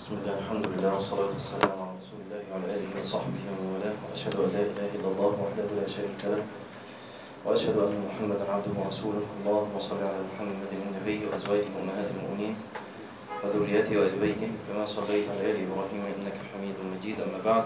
بسم الله الحمد لله والصلاة والسلام على رسول الله وعلى آله وصحبه ومن والاه وأشهد أن لا إله إلا الله وحده لا شريك له وأشهد أن محمدا عبده ورسوله اللهم صل على محمد النبي وأزواجه أمهات المؤمنين وذريته وآل بيته كما صليت على آل إبراهيم إنك حميد مجيد أما بعد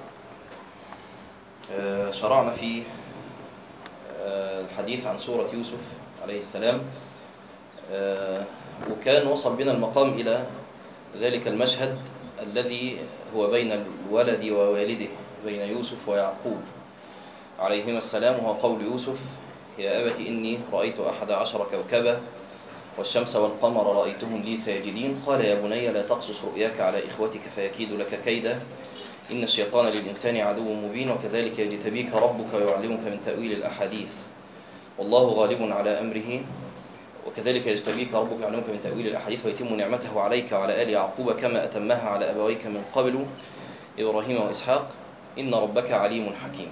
آه، شرعنا في آه، الحديث عن سورة يوسف عليه السلام آه، وكان وصل بنا المقام إلى ذلك المشهد الذي هو بين الولد ووالده بين يوسف ويعقوب عليهما السلام وهو قول يوسف يا أبت إني رأيت أحد عشر كوكبا والشمس والقمر رأيتهم لي ساجدين قال يا بني لا تقصص رؤياك على إخوتك فيكيد لك كيدا إن الشيطان للإنسان عدو مبين وكذلك يجتبيك ربك ويعلمك من تأويل الأحاديث والله غالب على أمره وكذلك يجتبيك ربك يعلمك من تأويل الأحاديث ويتم نعمته عليك وعلى آل يعقوب كما أتمها على أبويك من قبل إبراهيم وإسحاق إن ربك عليم حكيم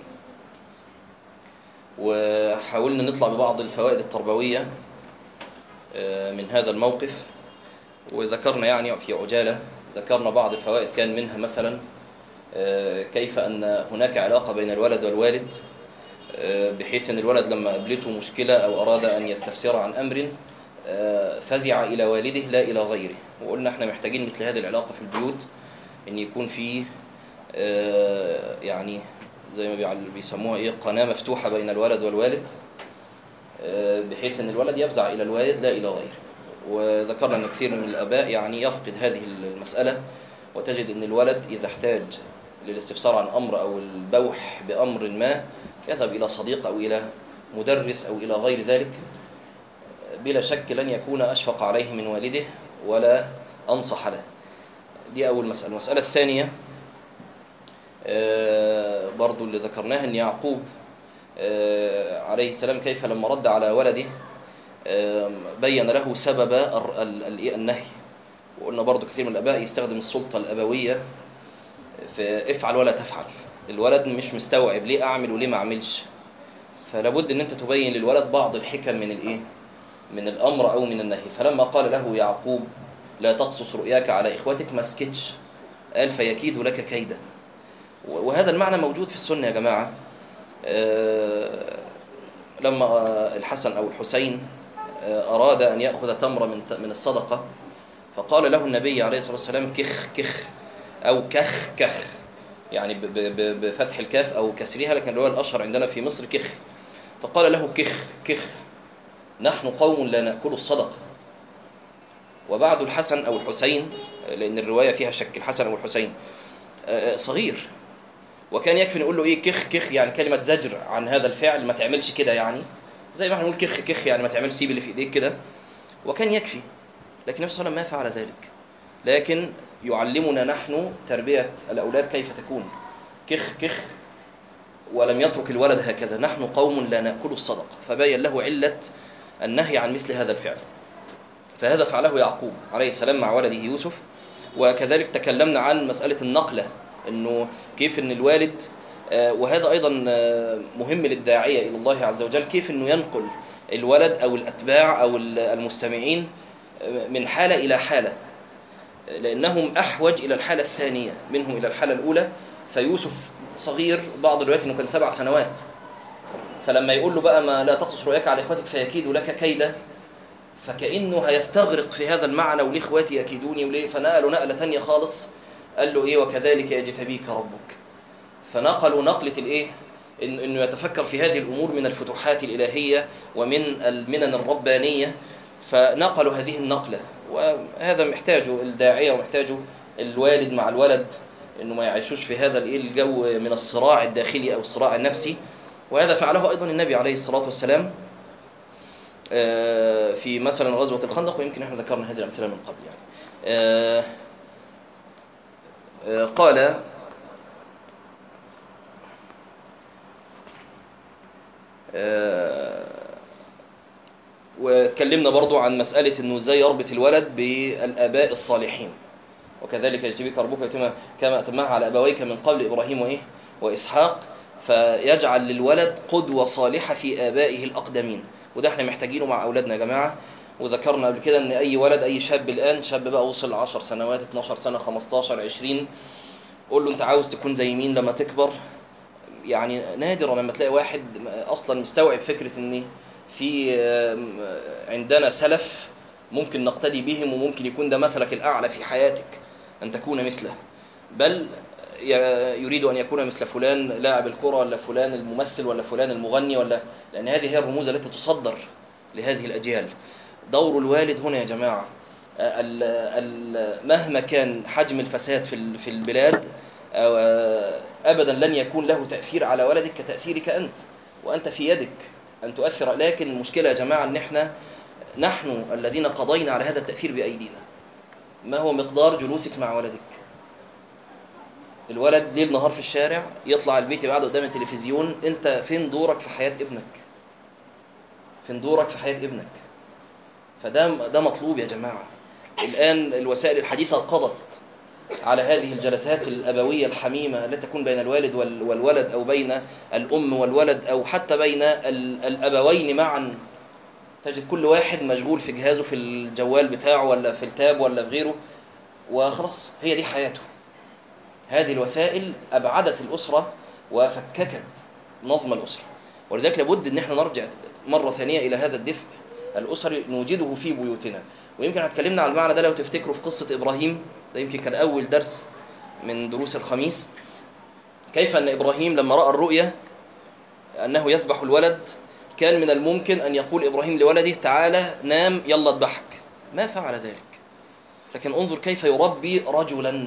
وحاولنا نطلع ببعض الفوائد التربوية من هذا الموقف وذكرنا يعني في عجالة ذكرنا بعض الفوائد كان منها مثلا كيف أن هناك علاقة بين الولد والوالد بحيث أن الولد لما قابلته مشكلة أو أراد أن يستفسر عن أمر فزع إلى والده لا إلى غيره وقلنا احنا محتاجين مثل هذه العلاقة في البيوت أن يكون في يعني زي ما بيسموها إيه قناة مفتوحة بين الولد والوالد بحيث أن الولد يفزع إلى الوالد لا إلى غيره وذكرنا أن كثير من الآباء يعني يفقد هذه المسألة وتجد أن الولد إذا احتاج للاستفسار عن أمر أو البوح بأمر ما يذهب إلى صديق أو إلى مدرس أو إلى غير ذلك بلا شك لن يكون أشفق عليه من والده ولا أنصح له دي أول مسألة المسألة الثانية برضو اللي ذكرناها أن يعقوب عليه السلام كيف لما رد على ولده بين له سبب النهي وقلنا برضو كثير من الأباء يستخدم السلطة الأبوية في افعل ولا تفعل الولد مش مستوعب ليه اعمل وليه ما اعملش فلابد ان انت تبين للولد بعض الحكم من الايه من الامر او من النهي فلما قال له يعقوب لا تقصص رؤياك على اخوتك ما سكتش قال فيكيد لك كيدا وهذا المعنى موجود في السنه يا جماعه لما الحسن او الحسين اراد ان ياخذ تمره من من الصدقه فقال له النبي عليه الصلاه والسلام كخ كخ أو كخ كخ يعني بفتح الكاف أو كسرها لكن هو الأشهر عندنا في مصر كخ فقال له كخ كخ نحن قوم لا نأكل الصدقة وبعد الحسن أو الحسين لأن الرواية فيها شك الحسن أو الحسين صغير وكان يكفي نقول له إيه كخ كخ يعني كلمة زجر عن هذا الفعل ما تعملش كده يعني زي ما احنا نقول كخ كخ يعني ما تعملش سيب اللي في إيديك كده وكان يكفي لكن النبي صلى الله عليه وسلم ما فعل ذلك لكن يعلمنا نحن تربية الأولاد كيف تكون كخ كخ ولم يترك الولد هكذا نحن قوم لا نأكل الصدقة فبين له علة النهي عن مثل هذا الفعل فهذا فعله يعقوب عليه السلام مع ولده يوسف وكذلك تكلمنا عن مسألة النقلة أنه كيف أن الوالد وهذا أيضا مهم للداعية إلى الله عز وجل كيف أنه ينقل الولد أو الأتباع أو المستمعين من حالة إلى حالة لأنهم أحوج إلى الحالة الثانية منهم إلى الحالة الأولى فيوسف صغير بعض الروايات أنه كان سبع سنوات فلما يقول له بقى ما لا تقصص رؤياك على إخوتك فيكيد لك كيدا فكأنه هيستغرق في هذا المعنى وليه إخواتي يكيدوني وليه فنقلوا نقلة ثانية خالص قال له إيه وكذلك يجتبيك ربك فنقلوا نقلة الإيه إن إنه يتفكر في هذه الأمور من الفتوحات الإلهية ومن المنن الربانية فنقلوا هذه النقلة وهذا محتاجه الداعية ومحتاجه الوالد مع الولد انه ما يعيشوش في هذا الجو من الصراع الداخلي او الصراع النفسي وهذا فعله ايضا النبي عليه الصلاة والسلام في مثلا غزوة الخندق ويمكن احنا ذكرنا هذه الامثلة من قبل يعني قال وكلمنا برضو عن مسألة أنه إزاي يربط الولد بالآباء الصالحين وكذلك يجتبيك ربك كما أتمها على أبويك من قبل إبراهيم وإيه وإسحاق فيجعل للولد قدوة صالحة في آبائه الأقدمين وده احنا محتاجينه مع أولادنا يا جماعة وذكرنا قبل كده ان اي ولد اي شاب الان شاب بقى وصل 10 سنوات 12 سنه 15 20 قول له انت عاوز تكون زي مين لما تكبر يعني نادرا لما تلاقي واحد اصلا مستوعب فكره ان في آم، عندنا سلف ممكن نقتدي بهم وممكن يكون ده مثلك الاعلى في حياتك ان تكون مثله بل ي- يريد ان يكون مثل فلان لاعب الكره ولا فلان الممثل ولا فلان المغني ولا لان هذه هي الرموز التي تصدر لهذه الاجيال دور الوالد هنا يا جماعه ال- ال- مهما كان حجم الفساد في ال- في البلاد أو ابدا لن يكون له تاثير على ولدك كتاثيرك انت وانت في يدك ان تؤثر لكن المشكله يا جماعه ان احنا نحن الذين قضينا على هذا التاثير بايدينا ما هو مقدار جلوسك مع ولدك الولد ليل نهار في الشارع يطلع البيت يقعد قدام التلفزيون انت فين دورك في حياه ابنك فين دورك في حياه ابنك فده ده مطلوب يا جماعه الان الوسائل الحديثه قضت على هذه الجلسات الأبوية الحميمة التي تكون بين الوالد وال- والولد أو بين الأم والولد أو حتى بين ال- الأبوين معا تجد كل واحد مشغول في جهازه في الجوال بتاعه ولا في التاب ولا في غيره وخلاص هي دي حياته هذه الوسائل أبعدت الأسرة وفككت نظم الأسرة ولذلك لابد أن احنا نرجع مرة ثانية إلى هذا الدفء الأسري نوجده في بيوتنا ويمكن اتكلمنا على المعنى ده لو تفتكروا في قصة إبراهيم ده يمكن كان أول درس من دروس الخميس كيف أن إبراهيم لما رأى الرؤية أنه يذبح الولد كان من الممكن أن يقول إبراهيم لولده تعالى نام يلا اذبحك ما فعل ذلك لكن انظر كيف يربي رجلا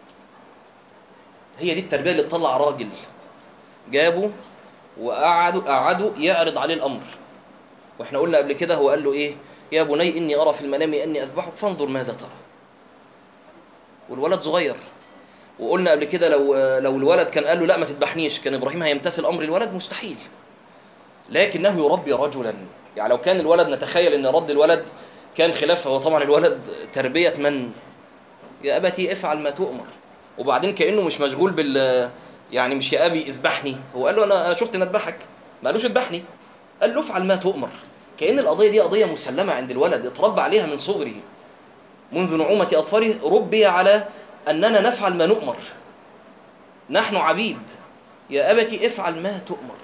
هي دي التربية اللي تطلع راجل جابوا وقعدوا قعدوا يعرض عليه الأمر واحنا قلنا قبل كده هو قال له ايه يا بني اني ارى في المنام اني اذبحك فانظر ماذا ترى والولد صغير وقلنا قبل كده لو لو الولد كان قال له لا ما تذبحنيش كان ابراهيم هيمتثل امر الولد مستحيل لكنه يربي رجلا يعني لو كان الولد نتخيل ان رد الولد كان خلافه هو طبعا الولد تربيه من يا ابتي افعل ما تؤمر وبعدين كانه مش مشغول بال يعني مش يا ابي اذبحني هو قال له انا انا شفت ان اذبحك ما قالوش اذبحني قال له افعل ما تؤمر كأن القضية دي قضية مسلمة عند الولد اتربى عليها من صغره منذ نعومة أطفاله ربي على أننا نفعل ما نؤمر نحن عبيد يا أبتي افعل ما تؤمر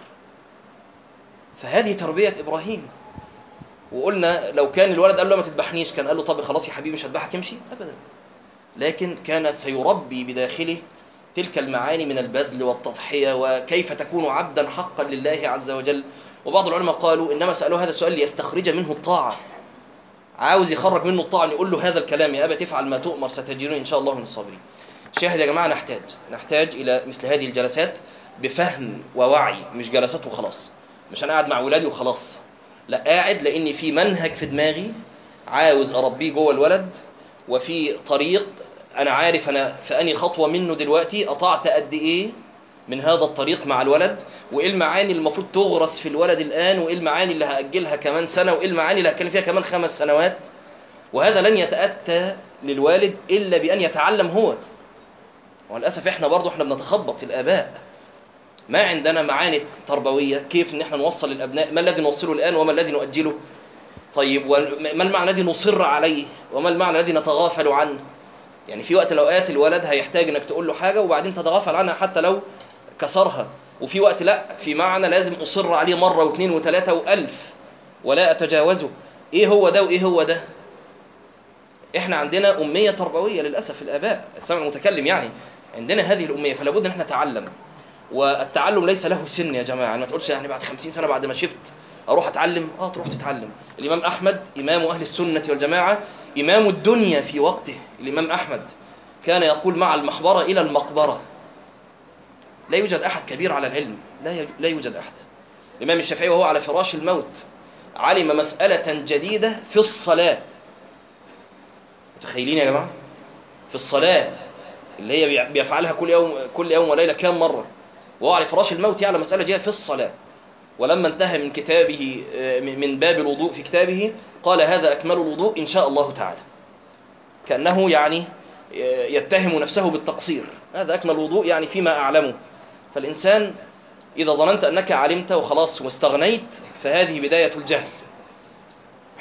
فهذه تربية إبراهيم وقلنا لو كان الولد قال له ما تذبحنيش كان قال له طب خلاص يا حبيبي مش هذبحك امشي أبدا لكن كان سيربي بداخله تلك المعاني من البذل والتضحية وكيف تكون عبدا حقا لله عز وجل وبعض العلماء قالوا إنما سألوا هذا السؤال ليستخرج منه الطاعة عاوز يخرج منه الطاعة يقول له هذا الكلام يا أبا تفعل ما تؤمر ستجدون إن شاء الله من الصابرين شاهد يا جماعة نحتاج نحتاج إلى مثل هذه الجلسات بفهم ووعي مش جلسات وخلاص مش أنا قاعد مع ولادي وخلاص لا قاعد لأن في منهج في دماغي عاوز أربيه جوه الولد وفي طريق أنا عارف أنا في أني خطوة منه دلوقتي قطعت قد إيه من هذا الطريق مع الولد وايه المعاني اللي المفروض تغرس في الولد الان وايه المعاني اللي هاجلها كمان سنه وايه المعاني اللي هتكلم فيها كمان خمس سنوات وهذا لن يتاتى للوالد الا بان يتعلم هو وللاسف احنا برضه احنا بنتخبط الاباء ما عندنا معاني تربويه كيف ان احنا نوصل للابناء ما الذي نوصله الان وما الذي نؤجله طيب ما المعنى الذي نصر عليه وما المعنى الذي نتغافل عنه يعني في وقت الاوقات الولد هيحتاج انك تقول له حاجه وبعدين تتغافل عنها حتى لو كسرها وفي وقت لا في معنى لازم أصر عليه مرة واثنين وثلاثة وألف ولا أتجاوزه إيه هو ده وإيه هو ده إحنا عندنا أمية تربوية للأسف الآباء السمع المتكلم يعني عندنا هذه الأمية فلا بد إن إحنا نتعلم والتعلم ليس له سن يا جماعة ما تقولش يعني بعد خمسين سنة بعد ما شفت أروح أتعلم آه تروح تتعلم الإمام أحمد إمام أهل السنة والجماعة إمام الدنيا في وقته الإمام أحمد كان يقول مع المحبرة إلى المقبرة لا يوجد أحد كبير على العلم لا لا يوجد أحد الإمام الشافعي وهو على فراش الموت علم مسألة جديدة في الصلاة متخيلين يا جماعة في الصلاة اللي هي بيفعلها كل يوم كل يوم وليلة كام مرة وهو على فراش الموت يعلم مسألة جديدة في الصلاة ولما انتهى من كتابه من باب الوضوء في كتابه قال هذا أكمل الوضوء إن شاء الله تعالى كأنه يعني يتهم نفسه بالتقصير هذا أكمل الوضوء يعني فيما أعلمه فالإنسان إذا ظننت أنك علمت وخلاص واستغنيت فهذه بداية الجهل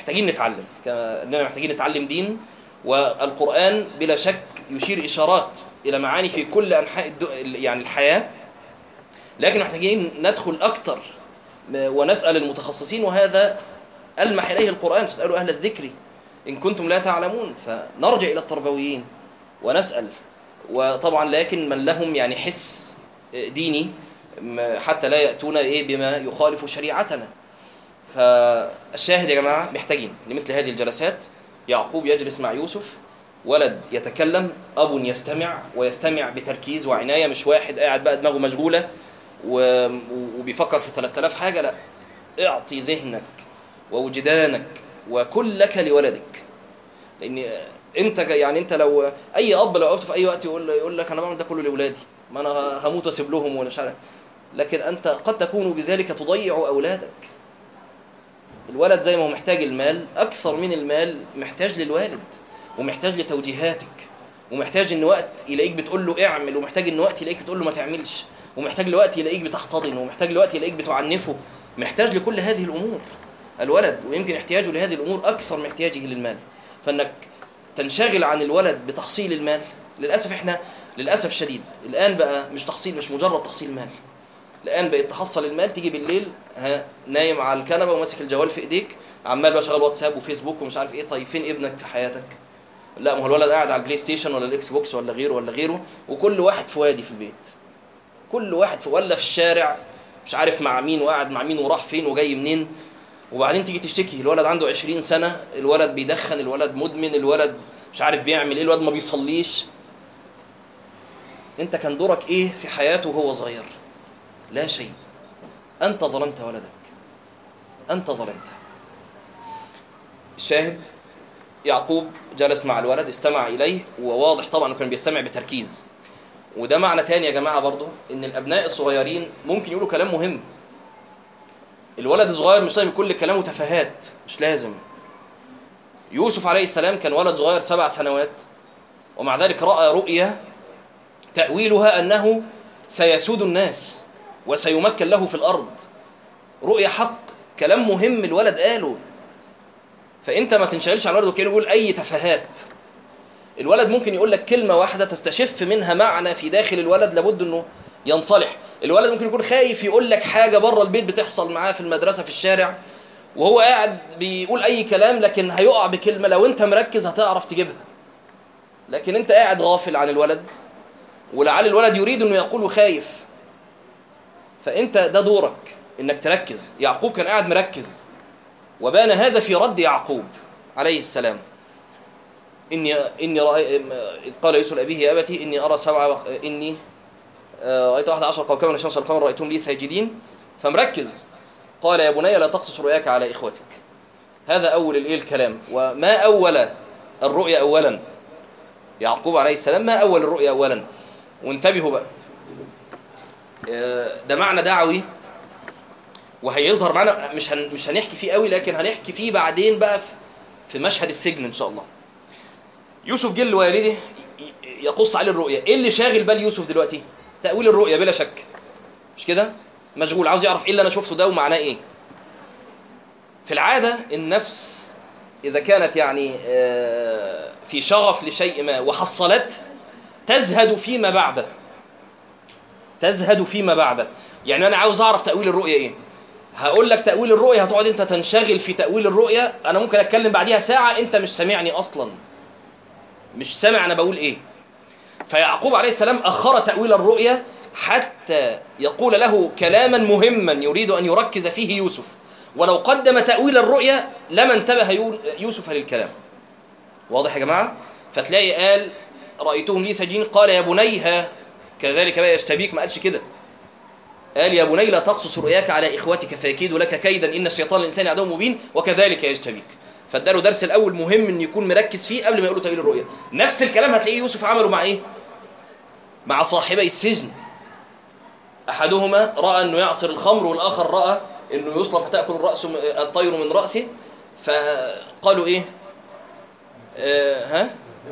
محتاجين نتعلم كأننا محتاجين نتعلم دين والقرآن بلا شك يشير إشارات إلى معاني في كل أنحاء الدو... يعني الحياة لكن محتاجين ندخل أكتر ونسأل المتخصصين وهذا ألمح إليه القرآن فاسألوا أهل الذكر إن كنتم لا تعلمون فنرجع إلى التربويين ونسأل وطبعا لكن من لهم يعني حس ديني حتى لا يأتون إيه بما يخالف شريعتنا فالشاهد يا جماعة محتاجين لمثل هذه الجلسات يعقوب يجلس مع يوسف ولد يتكلم أب يستمع ويستمع بتركيز وعناية مش واحد قاعد بقى دماغه مشغولة وبيفكر في 3000 حاجة لا اعطي ذهنك ووجدانك وكلك لولدك لان انت يعني انت لو اي اب لو وقفت في اي وقت يقول يقول لك انا بعمل ده كله لاولادي ما انا هموت واسيب لهم ولا مش عارف لكن انت قد تكون بذلك تضيع اولادك الولد زي ما هو محتاج المال اكثر من المال محتاج للوالد ومحتاج لتوجيهاتك ومحتاج ان وقت يلاقيك بتقول له اعمل ومحتاج ان وقت يلاقيك بتقول له ما تعملش ومحتاج لوقت يلاقيك بتحتضن ومحتاج لوقت يلاقيك بتعنفه محتاج لكل هذه الامور الولد ويمكن احتياجه لهذه الامور اكثر من احتياجه للمال فانك تنشغل عن الولد بتحصيل المال للاسف احنا للاسف الشديد الان بقى مش تحصيل مش مجرد تحصيل مال الان بقيت تحصل المال تيجي بالليل ها نايم على الكنبه وماسك الجوال في ايديك عمال بقى شغال واتساب وفيسبوك ومش عارف ايه طيب فين ابنك في حياتك لا ما هو الولد قاعد على البلاي ستيشن ولا الاكس بوكس ولا غيره ولا غيره وكل واحد في وادي في البيت كل واحد في ولا في الشارع مش عارف مع مين وقاعد مع مين وراح فين وجاي منين وبعدين تيجي تشتكي الولد عنده 20 سنة الولد بيدخن الولد مدمن الولد مش عارف بيعمل ايه الولد ما بيصليش انت كان دورك ايه في حياته وهو صغير لا شيء انت ظلمت ولدك انت ظلمت الشاهد يعقوب جلس مع الولد استمع اليه وواضح طبعا كان بيستمع بتركيز وده معنى تاني يا جماعة برضه ان الابناء الصغيرين ممكن يقولوا كلام مهم الولد الصغير مش لازم كل كلامه تفاهات مش لازم يوسف عليه السلام كان ولد صغير سبع سنوات ومع ذلك رأى رؤيا تأويلها أنه سيسود الناس وسيمكن له في الأرض رؤيا حق كلام مهم الولد قاله فأنت ما تنشغلش على الولد وكان يقول أي تفاهات الولد ممكن يقول لك كلمة واحدة تستشف منها معنى في داخل الولد لابد أنه ينصلح الولد ممكن يكون خايف يقول لك حاجة بره البيت بتحصل معاه في المدرسة في الشارع وهو قاعد بيقول أي كلام لكن هيقع بكلمة لو أنت مركز هتعرف تجيبها لكن أنت قاعد غافل عن الولد ولعل الولد يريد أنه يقول وخايف فأنت ده دورك أنك تركز يعقوب كان قاعد مركز وبان هذا في رد يعقوب عليه السلام إني إني رأي إذ قال يوسف لأبيه يا أبتي إني أرى سبعة إني رأيت واحد عشر كوكبا من الشمس والقمر رأيتهم لي ساجدين فمركز قال يا بني لا تقصص رؤياك على إخوتك هذا أول الإيه الكلام وما أول الرؤيا أولا يعقوب عليه السلام ما أول الرؤيا أولا وانتبهوا بقى ده معنى دعوي وهيظهر معنا مش هن مش هنحكي فيه قوي لكن هنحكي فيه بعدين بقى في مشهد السجن ان شاء الله يوسف جه لوالده يقص عليه الرؤيا ايه اللي شاغل بال يوسف دلوقتي تأويل الرؤيا بلا شك مش كده مشغول عاوز يعرف ايه اللي انا شفته ده ومعناه ايه في العادة النفس اذا كانت يعني في شغف لشيء ما وحصلت تزهد فيما بعده تزهد فيما بعده يعني انا عاوز اعرف تأويل الرؤيا ايه هقول لك تأويل الرؤيا هتقعد انت تنشغل في تأويل الرؤيا انا ممكن اتكلم بعديها ساعة انت مش سامعني اصلا مش سامع انا بقول ايه فيعقوب عليه السلام أخر تأويل الرؤيا حتى يقول له كلاما مهما يريد أن يركز فيه يوسف ولو قدم تأويل الرؤيا لما انتبه يوسف للكلام واضح يا جماعة فتلاقي قال رأيتهم لي سجين قال يا بنيها كذلك بقى يستبيك ما قالش كده قال يا بني لا تقصص رؤياك على إخوتك فيكيدوا لك كيدا إن الشيطان الإنسان عدو مبين وكذلك يجتبيك فاداله درس الأول مهم إن يكون مركز فيه قبل ما يقول تأويل الرؤيا نفس الكلام هتلاقيه يوسف عمله مع إيه مع صاحبي السجن أحدهما رأى أنه يعصر الخمر والآخر رأى أنه يصلب فتأكل الرأس الطير من رأسه فقالوا إيه آه ها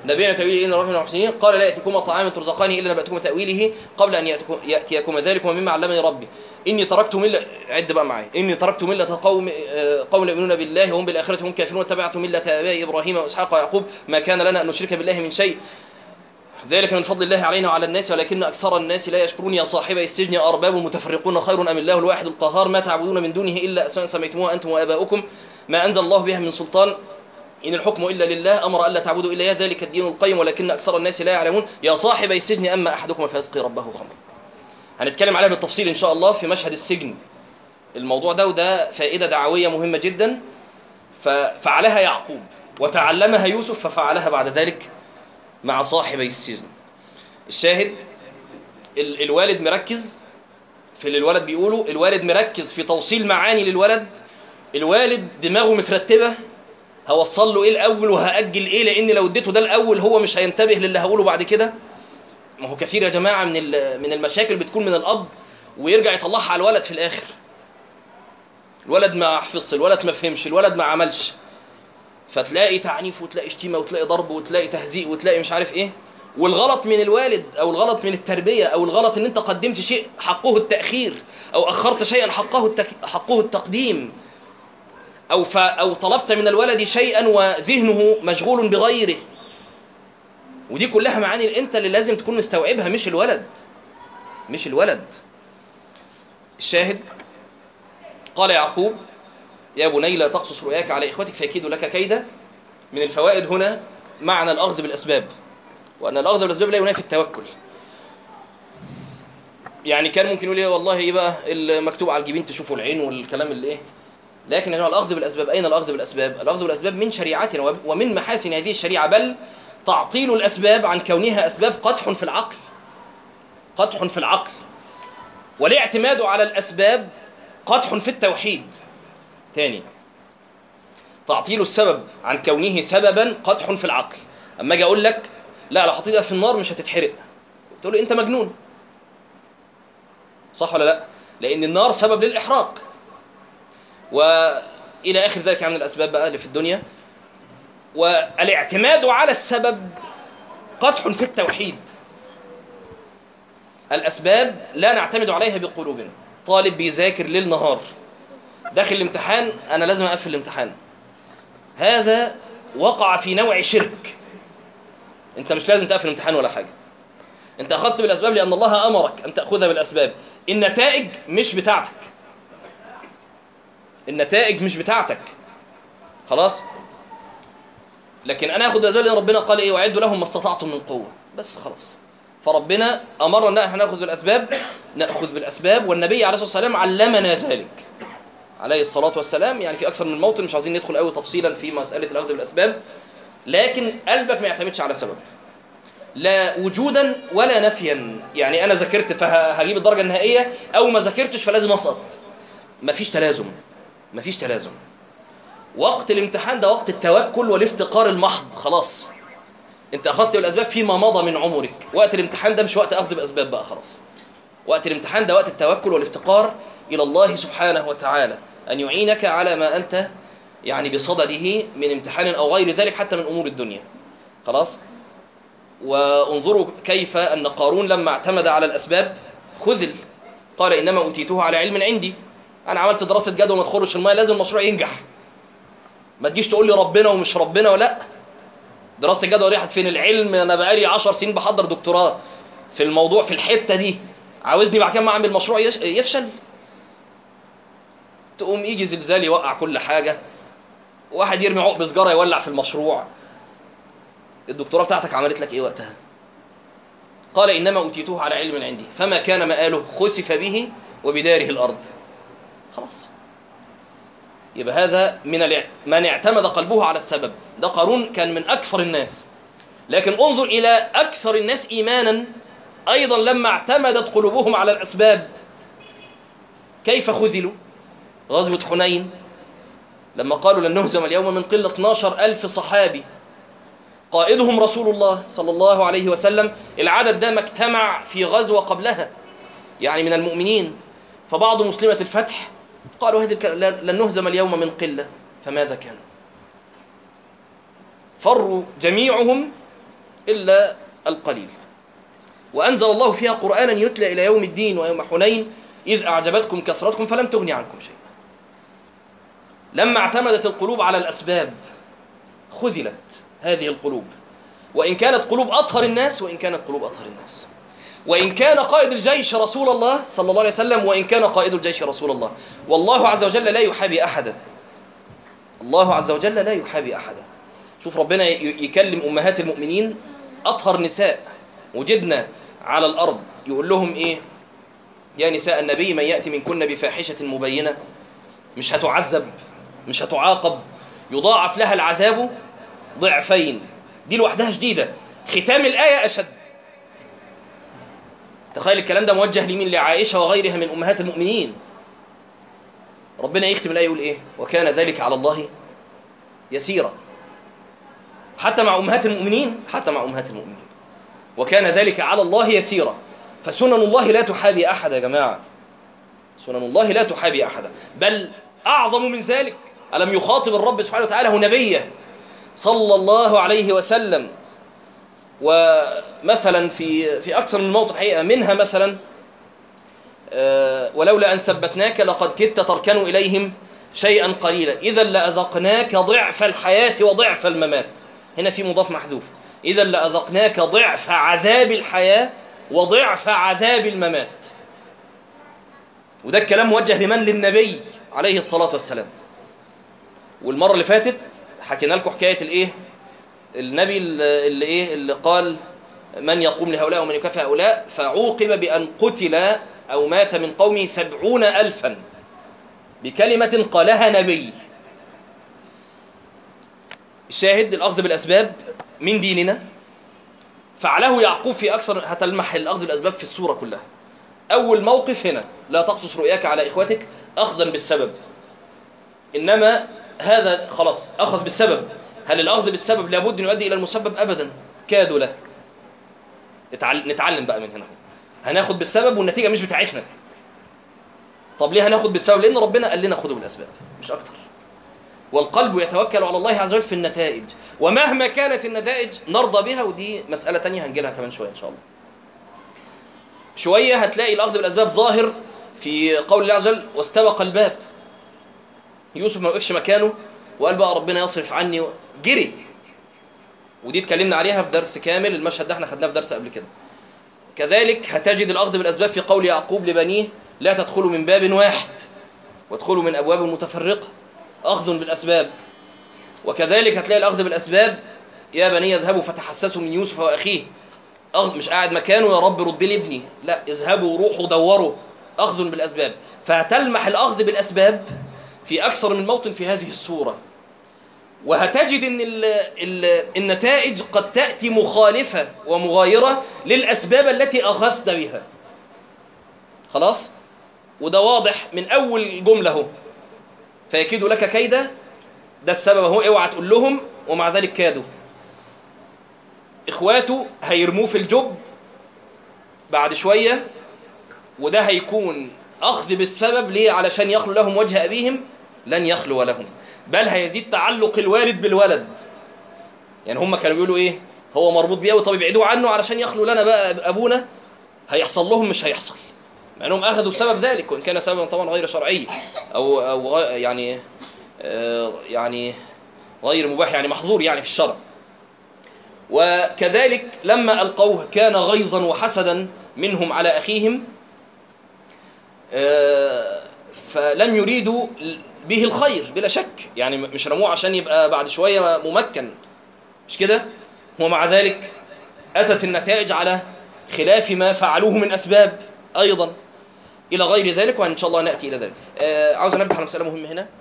نبينا تأويله إن ربنا المحسنين قال لا يأتيكما طعام ترزقانه إلا نبأتكم تأويله قبل أن يأتيكم, يأتيكم ذلك ومما علمني ربي إني تركت ملة عد بقى معايا إني تركت ملة قوم آه، قوم لا يؤمنون بالله وهم بالآخرة هم كافرون واتبعت ملة آبائي إبراهيم وإسحاق ويعقوب ما كان لنا أن نشرك بالله من شيء ذلك من فضل الله علينا وعلى الناس ولكن أكثر الناس لا يشكرون يا صاحبي السجن أرباب متفرقون خير أم الله الواحد القهار ما تعبدون من دونه إلا أسماء سميتموها أنتم وآباؤكم ما أنزل الله بها من سلطان إن الحكم إلا لله أمر ألا تعبدوا إلا إياه ذلك الدين القيم ولكن أكثر الناس لا يعلمون يا صاحبي السجن أما أحدكم فيسقي ربه خمرا هنتكلم عليها بالتفصيل إن شاء الله في مشهد السجن الموضوع ده وده فائدة دعوية مهمة جدا ففعلها يعقوب وتعلمها يوسف ففعلها بعد ذلك مع صاحبي السجن الشاهد ال- الوالد مركز في اللي الولد بيقوله الوالد مركز في توصيل معاني للولد الوالد دماغه مترتبة هوصل له ايه الاول وهاجل ايه لان لو اديته ده الاول هو مش هينتبه للي هقوله بعد كده ما هو كثير يا جماعه من ال- من المشاكل بتكون من الاب ويرجع يطلعها على الولد في الاخر الولد ما حفظش الولد ما فهمش الولد ما عملش فتلاقي تعنيف وتلاقي شتيمه وتلاقي ضرب وتلاقي تهزيء وتلاقي مش عارف ايه والغلط من الوالد او الغلط من التربيه او الغلط ان انت قدمت شيء حقه التاخير او اخرت شيئا حقه التك... حقه التقديم او ف... او طلبت من الولد شيئا وذهنه مشغول بغيره ودي كلها معاني انت اللي لازم تكون مستوعبها مش الولد مش الولد الشاهد قال يعقوب يا بني لا تقصص رؤياك على إخوتك فيكيدوا لك كيدا من الفوائد هنا معنى الأخذ بالأسباب وأن الأخذ بالأسباب لا ينافي التوكل يعني كان ممكن يقول ايه والله ايه بقى المكتوب على الجبين تشوفوا العين والكلام اللي ايه لكن يا جماعه الاخذ بالاسباب اين الاخذ بالاسباب الاخذ بالاسباب من شريعتنا وب- ومن محاسن هذه الشريعه بل تعطيل الاسباب عن كونها اسباب قدح في العقل قدح في العقل والاعتماد على الاسباب قدح في التوحيد تاني تعطيل السبب عن كونه سببا قدح في العقل اما اجي اقول لك لا لو حطيتها في النار مش هتتحرق تقول له انت مجنون صح ولا لا لان النار سبب للاحراق والى اخر ذلك من الاسباب بقى اللي في الدنيا والاعتماد على السبب قدح في التوحيد الاسباب لا نعتمد عليها بقلوبنا طالب بيذاكر ليل نهار داخل الامتحان انا لازم اقفل الامتحان هذا وقع في نوع شرك انت مش لازم تقفل الامتحان ولا حاجه انت اخذت بالاسباب لان الله امرك ان تاخذها بالاسباب النتائج مش بتاعتك النتائج مش بتاعتك خلاص لكن انا اخذ بالاسباب لان ربنا قال ايه واعدوا لهم ما استطعتم من قوه بس خلاص فربنا امرنا ان احنا ناخذ بالاسباب ناخذ بالاسباب والنبي عليه الصلاه والسلام علمنا ذلك عليه الصلاه والسلام يعني في اكثر من موطن مش عايزين ندخل قوي تفصيلا في مساله الاخذ بالاسباب لكن قلبك ما يعتمدش على سبب لا وجودا ولا نفيا يعني انا ذاكرت فهجيب الدرجه النهائيه او ما ذاكرتش فلازم اسقط مفيش تلازم مفيش تلازم وقت الامتحان ده وقت التوكل والافتقار المحض خلاص انت اخذت بالاسباب فيما مضى من عمرك وقت الامتحان ده مش وقت اخذ باسباب بقى خلاص وقت الامتحان ده وقت التوكل والافتقار الى الله سبحانه وتعالى ان يعينك على ما انت يعني بصدده من امتحان او غير ذلك حتى من امور الدنيا خلاص وانظروا كيف ان قارون لما اعتمد على الاسباب خذل قال انما اوتيته على علم عندي انا عملت دراسه جدوى ما تخرش الميه لازم المشروع ينجح ما تجيش تقول لي ربنا ومش ربنا ولا دراسه الجدوى دي فين العلم انا بقالي 10 سنين بحضر دكتوراه في الموضوع في الحته دي عاوزني بعد كده ما اعمل مشروع يش- يفشل تقوم يجي زلزال يوقع كل حاجه واحد يرمي عقب سجاره يولع في المشروع الدكتوراه بتاعتك عملت لك ايه وقتها قال انما اوتيته على علم عندي فما كان مآله خسف به وبداره الارض خلاص يبقى هذا من الع- من اعتمد قلبه على السبب ده قارون كان من اكثر الناس لكن انظر الى اكثر الناس ايمانا ايضا لما اعتمدت قلوبهم على الاسباب كيف خذلوا غزوة حنين لما قالوا لن نهزم اليوم من قلة 12 ألف صحابي قائدهم رسول الله صلى الله عليه وسلم العدد ده ما اجتمع في غزوة قبلها يعني من المؤمنين فبعض مسلمة الفتح قالوا هذه الك- لن نهزم اليوم من قلة فماذا كانوا فروا جميعهم إلا القليل وأنزل الله فيها قرآنا يتلى إلى يوم الدين ويوم حنين إذ أعجبتكم كثرتكم فلم تغني عنكم شيئا لما اعتمدت القلوب على الأسباب خذلت هذه القلوب وإن كانت قلوب أطهر الناس وإن كانت قلوب أطهر الناس وإن كان قائد الجيش رسول الله صلى الله عليه وسلم وإن كان قائد الجيش رسول الله والله عز وجل لا يحابي أحدا الله عز وجل لا يحابي أحدا شوف ربنا يكلم أمهات المؤمنين أطهر نساء وجدنا على الأرض يقول لهم إيه يا نساء النبي من يأتي منكن بفاحشة مبينة مش هتعذب مش هتعاقب يضاعف لها العذاب ضعفين دي لوحدها شديدة ختام الآية أشد تخيل الكلام ده موجه لمين لعائشة وغيرها من أمهات المؤمنين ربنا يختم الآية يقول إيه وكان ذلك على الله يسيرا حتى مع أمهات المؤمنين حتى مع أمهات المؤمنين وكان ذلك على الله يسيرا فسنن الله لا تحابي أحد يا جماعة سنن الله لا تحابي أحدا بل أعظم من ذلك ألم يخاطب الرب سبحانه وتعالى نبيه صلى الله عليه وسلم ومثلا في في أكثر من موطن حقيقة منها مثلا ولولا أن ثبتناك لقد كدت تركن إليهم شيئا قليلا إذا لأذقناك ضعف الحياة وضعف الممات هنا في مضاف محذوف إذا لأذقناك ضعف عذاب الحياة وضعف عذاب الممات وده الكلام موجه لمن للنبي عليه الصلاة والسلام والمرة اللي فاتت حكينا لكم حكاية الايه النبي اللي ايه اللي قال من يقوم لهؤلاء ومن يكافئ هؤلاء فعوقب بأن قتل أو مات من قومه سبعون ألفا بكلمة قالها نبي الشاهد الأخذ بالأسباب من ديننا فعله يعقوب في أكثر هتلمح الأخذ بالأسباب في السورة كلها أول موقف هنا لا تقصص رؤياك على إخوتك أخذا بالسبب إنما هذا خلاص أخذ بالسبب هل الأخذ بالسبب لابد أن يؤدي إلى المسبب أبدا كادوا له نتعلم بقى من هنا هناخد بالسبب والنتيجة مش بتاعتنا طب ليه هناخد بالسبب لأن ربنا قال لنا خدوا بالأسباب مش أكتر والقلب يتوكل على الله عز وجل في النتائج ومهما كانت النتائج نرضى بها ودي مسألة تانية هنجيلها كمان شوية إن شاء الله شوية هتلاقي الأخذ بالأسباب ظاهر في قول الله عز وجل واستبق الباب يوسف ما وقفش مكانه وقال بقى ربنا يصرف عني جري ودي اتكلمنا عليها في درس كامل المشهد ده احنا خدناه في درس قبل كده كذلك هتجد الأخذ بالأسباب في قول يعقوب لبنيه لا تدخلوا من باب واحد وادخلوا من أبواب متفرقة أخذ بالأسباب وكذلك هتلاقي الأخذ بالأسباب يا بني اذهبوا فتحسسوا من يوسف وأخيه أخذ مش قاعد مكانه يا رب رد لي ابني لا اذهبوا روحوا دوروا أخذ بالأسباب فهتلمح الأخذ بالأسباب في أكثر من موطن في هذه السورة وهتجد أن ال ال النتائج قد تأتي مخالفة ومغايرة للأسباب التي أخذت بها خلاص وده واضح من أول جملة هو فيكيد لك كيدا ده السبب هو اوعى تقول لهم ومع ذلك كادوا اخواته هيرموه في الجب بعد شوية وده هيكون أخذ بالسبب ليه علشان يخلو لهم وجه أبيهم لن يخلو لهم بل هيزيد تعلق الوالد بالولد يعني هم كانوا بيقولوا إيه هو مربوط بيه طب يبعدوه عنه علشان يخلو لنا بقى أبونا هيحصل لهم مش هيحصل مع أنهم أخذوا سبب ذلك وإن كان سببا طبعا غير شرعي أو, أو يعني آه يعني غير مباح يعني محظور يعني في الشرع وكذلك لما ألقوه كان غيظا وحسدا منهم على أخيهم فلم يريدوا به الخير بلا شك يعني مش رموه عشان يبقى بعد شوية ممكن مش كده ومع ذلك أتت النتائج على خلاف ما فعلوه من أسباب أيضا إلى غير ذلك وإن شاء الله نأتي إلى ذلك عاوز أنبه على مسألة مهمة هنا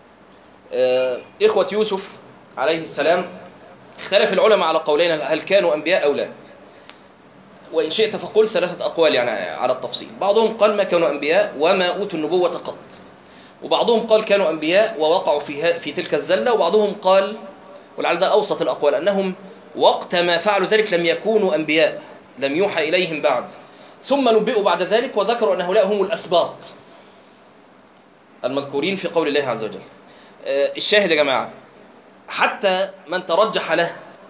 إخوة يوسف عليه السلام اختلف العلماء على قولين هل كانوا أنبياء أو لا وإن شئت فقل ثلاثة أقوال يعني على التفصيل بعضهم قال ما كانوا أنبياء وما أوتوا النبوة قط وبعضهم قال كانوا أنبياء ووقعوا في, في تلك الزلة وبعضهم قال ولعل ده أوسط الأقوال أنهم وقت ما فعلوا ذلك لم يكونوا أنبياء لم يوحى إليهم بعد ثم نبئوا بعد ذلك وذكروا أن هؤلاء هم الأسباط المذكورين في قول الله عز وجل الشاهد يا جماعة حتى من ترجح له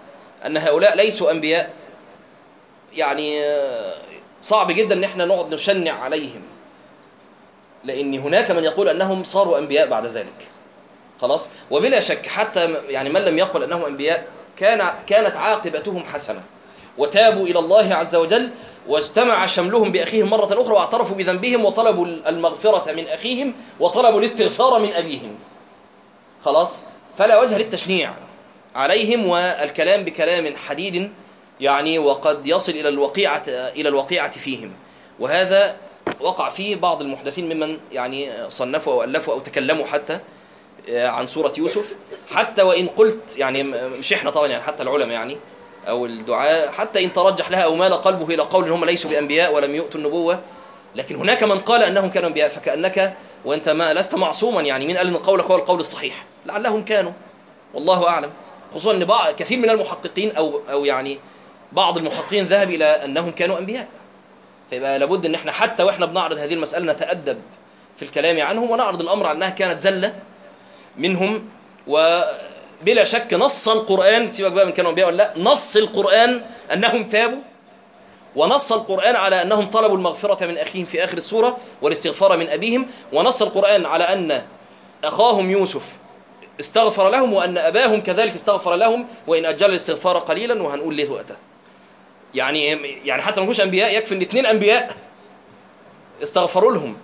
أن هؤلاء ليسوا أنبياء يعني آه، صعب جدا ان احنا نقعد نشنع عليهم لان هناك من يقول انهم صاروا انبياء بعد ذلك خلاص وبلا شك حتى م- يعني من لم يقل انهم انبياء كان كانت عاقبتهم حسنه وتابوا الى الله عز وجل واجتمع شملهم باخيهم مره اخرى واعترفوا بذنبهم وطلبوا المغفره من اخيهم وطلبوا الاستغفار من ابيهم خلاص فلا وجه للتشنيع عليهم والكلام بكلام حديد يعني وقد يصل إلى الوقيعة إلى الوقيعة فيهم وهذا وقع فيه بعض المحدثين ممن يعني صنفوا أو ألفوا أو تكلموا حتى عن سورة يوسف حتى وإن قلت يعني مش إحنا طبعا يعني حتى العلماء يعني أو الدعاء حتى إن ترجح لها أو مال قلبه إلى قول إن هم ليسوا بأنبياء ولم يؤتوا النبوة لكن هناك من قال أنهم كانوا أنبياء فكأنك وأنت ما لست معصوما يعني مين قال أن قولك هو القول الصحيح لعلهم كانوا والله أعلم خصوصا أن بعض كثير من المحققين أو أو يعني بعض المحققين ذهب إلى أنهم كانوا أنبياء فيبقى لابد أن احنا حتى وإحنا بنعرض هذه المسألة نتأدب في الكلام عنهم ونعرض الأمر على أنها كانت زلة منهم وبلا شك نص القرآن سيبك بقى من كانوا أنبياء ولا لا نص القرآن أنهم تابوا ونص القرآن على أنهم طلبوا المغفرة من أخيهم في آخر السورة والاستغفار من أبيهم ونص القرآن على أن أخاهم يوسف استغفر لهم وأن أباهم كذلك استغفر لهم وإن أجل الاستغفار قليلا وهنقول ليه وقتها يعني يعني حتى ما يكونوش أنبياء يكفي أن اثنين أنبياء استغفروا لهم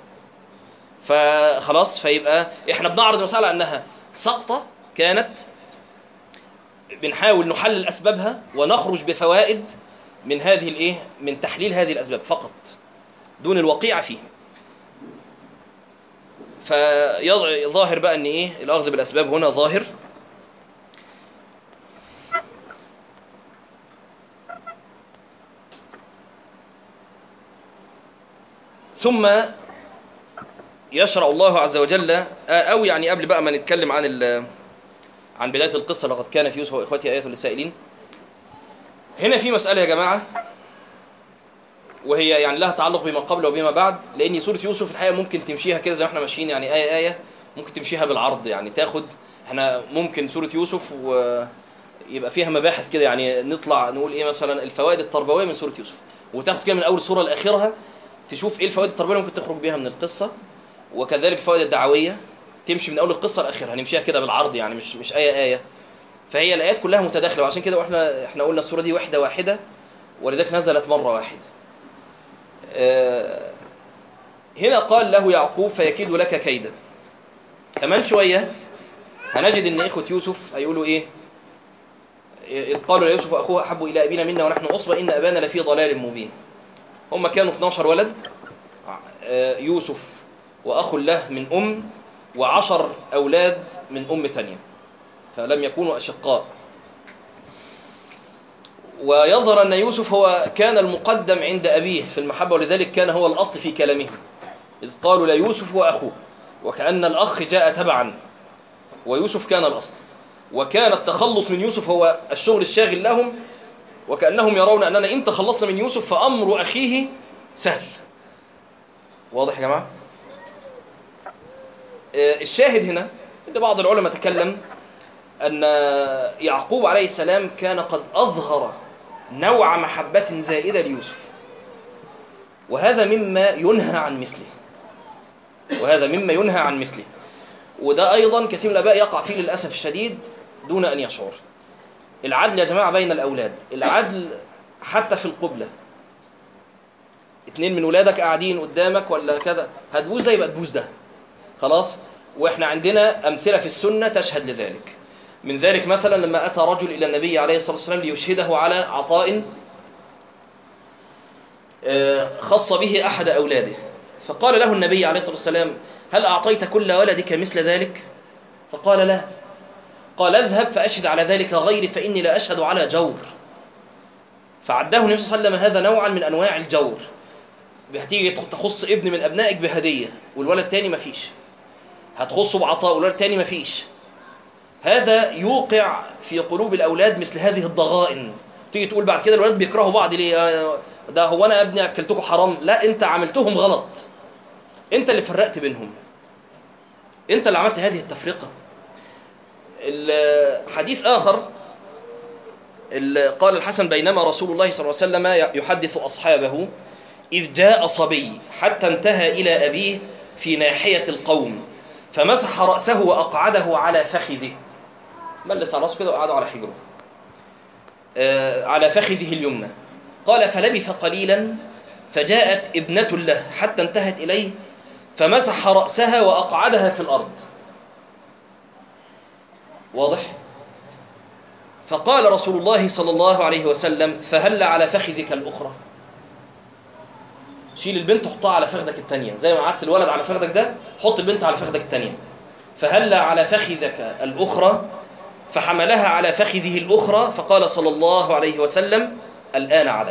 فخلاص فيبقى احنا بنعرض المسألة أنها سقطة كانت بنحاول نحلل أسبابها ونخرج بفوائد من هذه الايه من تحليل هذه الأسباب فقط دون الوقيع فيه فظاهر بقى ان ايه الاخذ بالاسباب هنا ظاهر ثم يشرع الله عز وجل او يعني قبل بقى ما نتكلم عن ال- عن بدايه القصه لقد كان في يوسف واخوته ايات للسائلين هنا في مساله يا جماعه وهي يعني لها تعلق بما قبل وبما بعد لان سوره يوسف الحقيقه ممكن تمشيها كده زي ما احنا ماشيين يعني ايه ايه ممكن تمشيها بالعرض يعني تاخد احنا ممكن سوره يوسف ويبقى فيها مباحث كده يعني نطلع نقول ايه مثلا الفوائد التربويه من سوره يوسف وتاخد كده من اول سوره لاخرها تشوف ايه الفوائد التربويه اللي ممكن تخرج بيها من القصه وكذلك الفوائد الدعويه تمشي من اول القصه لاخرها هنمشيها كده بالعرض يعني مش مش ايه ايه فهي الايات كلها متداخله وعشان كده واحنا احنا قلنا السوره دي وحده واحده ولذلك نزلت مره واحده آه، هنا قال له يعقوب فيكيد لك كيدا كمان شوية هنجد ان اخوة يوسف هيقولوا ايه إذ قالوا ليوسف وأخوه أحب إلى أبينا منا ونحن أصبع إن أبانا لفي ضلال مبين هم كانوا 12 ولد آه، يوسف وأخ له من أم وعشر أولاد من أم تانية فلم يكونوا أشقاء ويظهر أن يوسف هو كان المقدم عند أبيه في المحبة ولذلك كان هو الأصل في كلامه إذ قالوا ليوسف وأخوه وكأن الأخ جاء تبعا ويوسف كان الأصل وكان التخلص من يوسف هو الشغل الشاغل لهم وكأنهم يرون أننا إن تخلصنا من يوسف فأمر أخيه سهل واضح يا جماعة آه، الشاهد هنا إن بعض العلماء تكلم أن يعقوب عليه السلام كان قد أظهر نوع محبة زائدة ليوسف وهذا مما ينهى عن مثله وهذا مما ينهى عن مثله وده أيضا كثير من الآباء يقع فيه للأسف الشديد دون أن يشعر العدل يا جماعة بين الأولاد العدل حتى في القبلة اتنين من ولادك قاعدين قدامك ولا كذا هتبوس ده يبقى تبوس ده خلاص واحنا عندنا أمثلة في السنة تشهد لذلك من ذلك مثلا لما أتى رجل إلى النبي عليه الصلاة والسلام ليشهده على عطاء آه، خص به أحد أولاده فقال له النبي عليه الصلاة والسلام هل أعطيت كل ولدك مثل ذلك فقال لا قال اذهب فأشهد على ذلك غيري فإني لا أشهد على جور فعده النبي صلى الله عليه وسلم هذا نوعا من أنواع الجور هتيجي تخص ابن من أبنائك بهدية والولد تاني مفيش هتخصه بعطاء والولد تاني مفيش هذا يوقع في قلوب الأولاد مثل هذه الضغائن تيجي تقول بعد كده الولاد بيكرهوا بعض ليه ده هو أنا ابني أكلتكم حرام لا أنت عملتهم غلط أنت اللي فرقت بينهم أنت اللي عملت هذه التفرقة الحديث آخر ال- قال الحسن بينما رسول الله صلى الله عليه وسلم يحدث أصحابه إذ جاء صبي حتى انتهى إلى أبيه في ناحية القوم فمسح رأسه وأقعده على فخذه ملس على رأسه كده وقعده على حجره آه، على فخذه اليمنى قال فلبث قليلا فجاءت ابنة له حتى انتهت إليه فمسح رأسها وأقعدها في الأرض واضح؟ فقال رسول الله صلى الله عليه وسلم فهل على فخذك الأخرى شيل البنت حطها على فخذك الثانية زي ما قعدت الولد على فخذك ده حط البنت على فخذك الثانية فهل على فخذك الأخرى فحملها على فخذه الأخرى فقال صلى الله عليه وسلم الآن عدل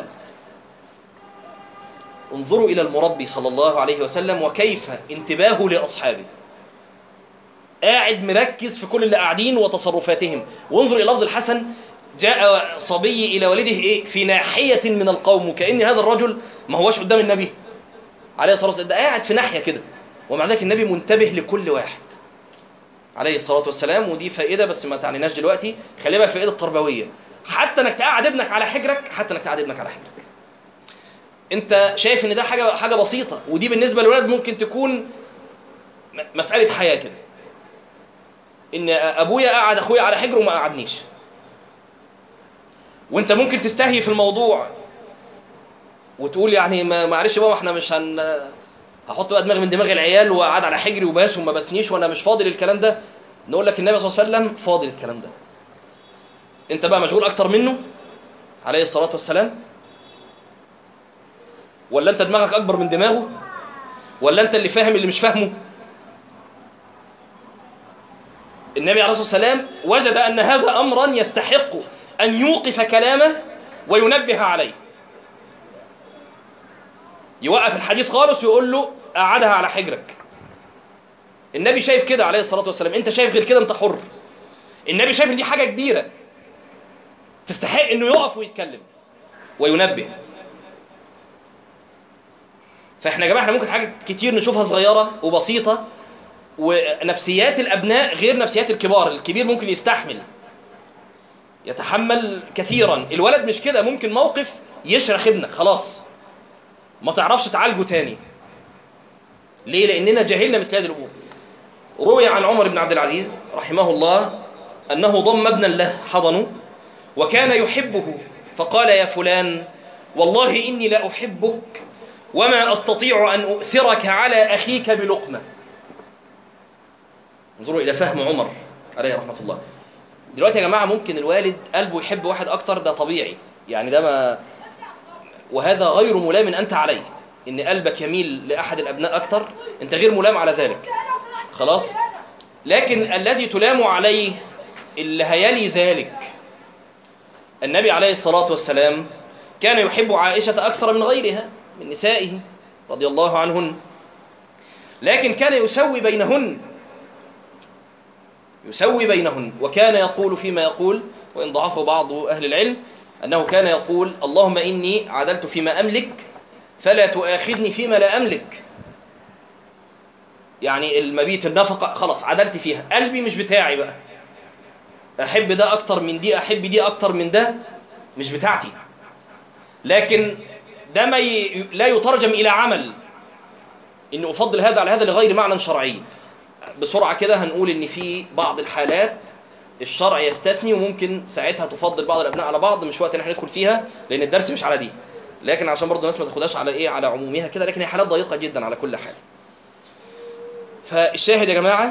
انظروا إلى المربي صلى الله عليه وسلم وكيف انتباهه لأصحابه قاعد مركز في كل اللي قاعدين وتصرفاتهم وانظر إلى لفظ الحسن جاء صبي إلى والده إيه في ناحية من القوم وكأن هذا الرجل ما هوش قدام النبي عليه الصلاة والسلام ده قاعد في ناحية كده ومع ذلك النبي منتبه لكل واحد عليه الصلاة والسلام ودي فائدة بس ما تعنيناش دلوقتي خليها بقى فائدة تربوية حتى انك تقعد ابنك على حجرك حتى انك تقعد ابنك على حجرك انت شايف ان ده حاجة حاجة بسيطة ودي بالنسبة للولد ممكن تكون م- مسألة حياة كده ان ابويا قعد اخويا على حجره وما قعدنيش وانت ممكن تستهي في الموضوع وتقول يعني ما- معلش بابا احنا مش هن هحط بقى دماغي من دماغ العيال وقعد على حجري وباس وما بسنيش وانا مش فاضي للكلام ده نقول لك النبي صلى الله عليه وسلم فاضي للكلام ده انت بقى مشغول اكتر منه عليه الصلاه والسلام ولا انت دماغك اكبر من دماغه ولا انت اللي فاهم اللي مش فاهمه النبي عليه الصلاه والسلام وجد ان هذا امرا يستحق ان يوقف كلامه وينبه عليه يوقف الحديث خالص ويقول له قعدها على حجرك النبي شايف كده عليه الصلاه والسلام انت شايف غير كده انت حر النبي شايف ان دي حاجه كبيره تستحق انه يقف ويتكلم وينبه فاحنا يا جماعه احنا ممكن حاجات كتير نشوفها صغيره وبسيطه ونفسيات الابناء غير نفسيات الكبار الكبير ممكن يستحمل يتحمل كثيرا الولد مش كده ممكن موقف يشرخ ابنك خلاص ما تعرفش تعالجه تاني ليه لاننا جهلنا مثل هذه الامور روي عن عمر بن عبد العزيز رحمه الله انه ضم ابنا له حضنه وكان يحبه فقال يا فلان والله اني لا احبك وما استطيع ان اؤثرك على اخيك بلقمه انظروا الى فهم عمر عليه رحمه الله دلوقتي يا جماعه ممكن الوالد قلبه يحب واحد اكتر ده طبيعي يعني ده ما وهذا غير ملام انت عليه ان قلبك يميل لاحد الابناء اكتر انت غير ملام على ذلك خلاص لكن الذي تلام عليه اللي هيلي ذلك النبي عليه الصلاه والسلام كان يحب عائشه اكثر من غيرها من نسائه رضي الله عنهن لكن كان يسوي بينهن يسوي بينهن وكان يقول فيما يقول وإن ضعفه بعض أهل العلم أنه كان يقول اللهم إني عدلت فيما أملك فلا تؤاخذني فيما لا أملك يعني المبيت النفقة خلاص عدلت فيها قلبي مش بتاعي بقى أحب ده أكتر من دي أحب دي أكتر من ده مش بتاعتي لكن ده ما ي... لا يترجم إلى عمل إن أفضل هذا على هذا لغير معنى شرعي بسرعة كده هنقول إن في بعض الحالات الشرع يستثني وممكن ساعتها تفضل بعض الأبناء على بعض مش وقت إن احنا ندخل فيها لأن الدرس مش على دي لكن عشان برضه الناس ما تاخدهاش على إيه على عمومها كده لكن هي حالات ضيقة جدا على كل حال فالشاهد يا جماعة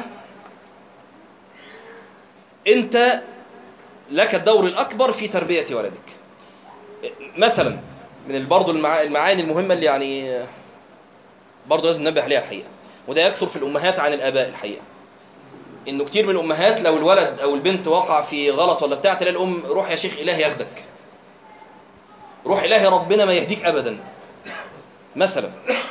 أنت لك الدور الأكبر في تربية ولدك مثلا من برضه المعاني المهمة اللي يعني برضه لازم ننبه عليها الحقيقة وده يكثر في الأمهات عن الآباء الحقيقة إنه كتير من الأمهات لو الولد أو البنت وقع في غلط ولا بتاع تلاقي الأم روح يا شيخ إلهي ياخدك روح إلهي ربنا ما يهديك أبدا مثلا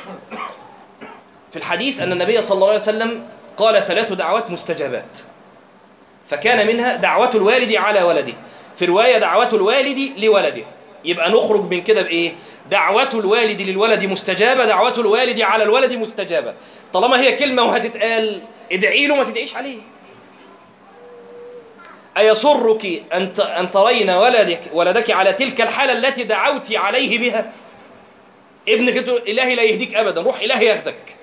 في الحديث أن النبي صلى الله عليه وسلم قال ثلاث دعوات مستجابات فكان منها دعوة الوالد على ولده في رواية دعوة الوالد لولده يبقى نخرج من كده بإيه دعوة الوالد للولد مستجابة دعوة الوالد على الولد مستجابة طالما هي كلمة وهتتقال ادعي له ما تدعيش عليه أيسرك أن ت- أن ترين ولدك ولدك على تلك الحالة التي دعوت عليه بها ابنك انت إلهي لا يهديك أبدا روح إلهي ياخدك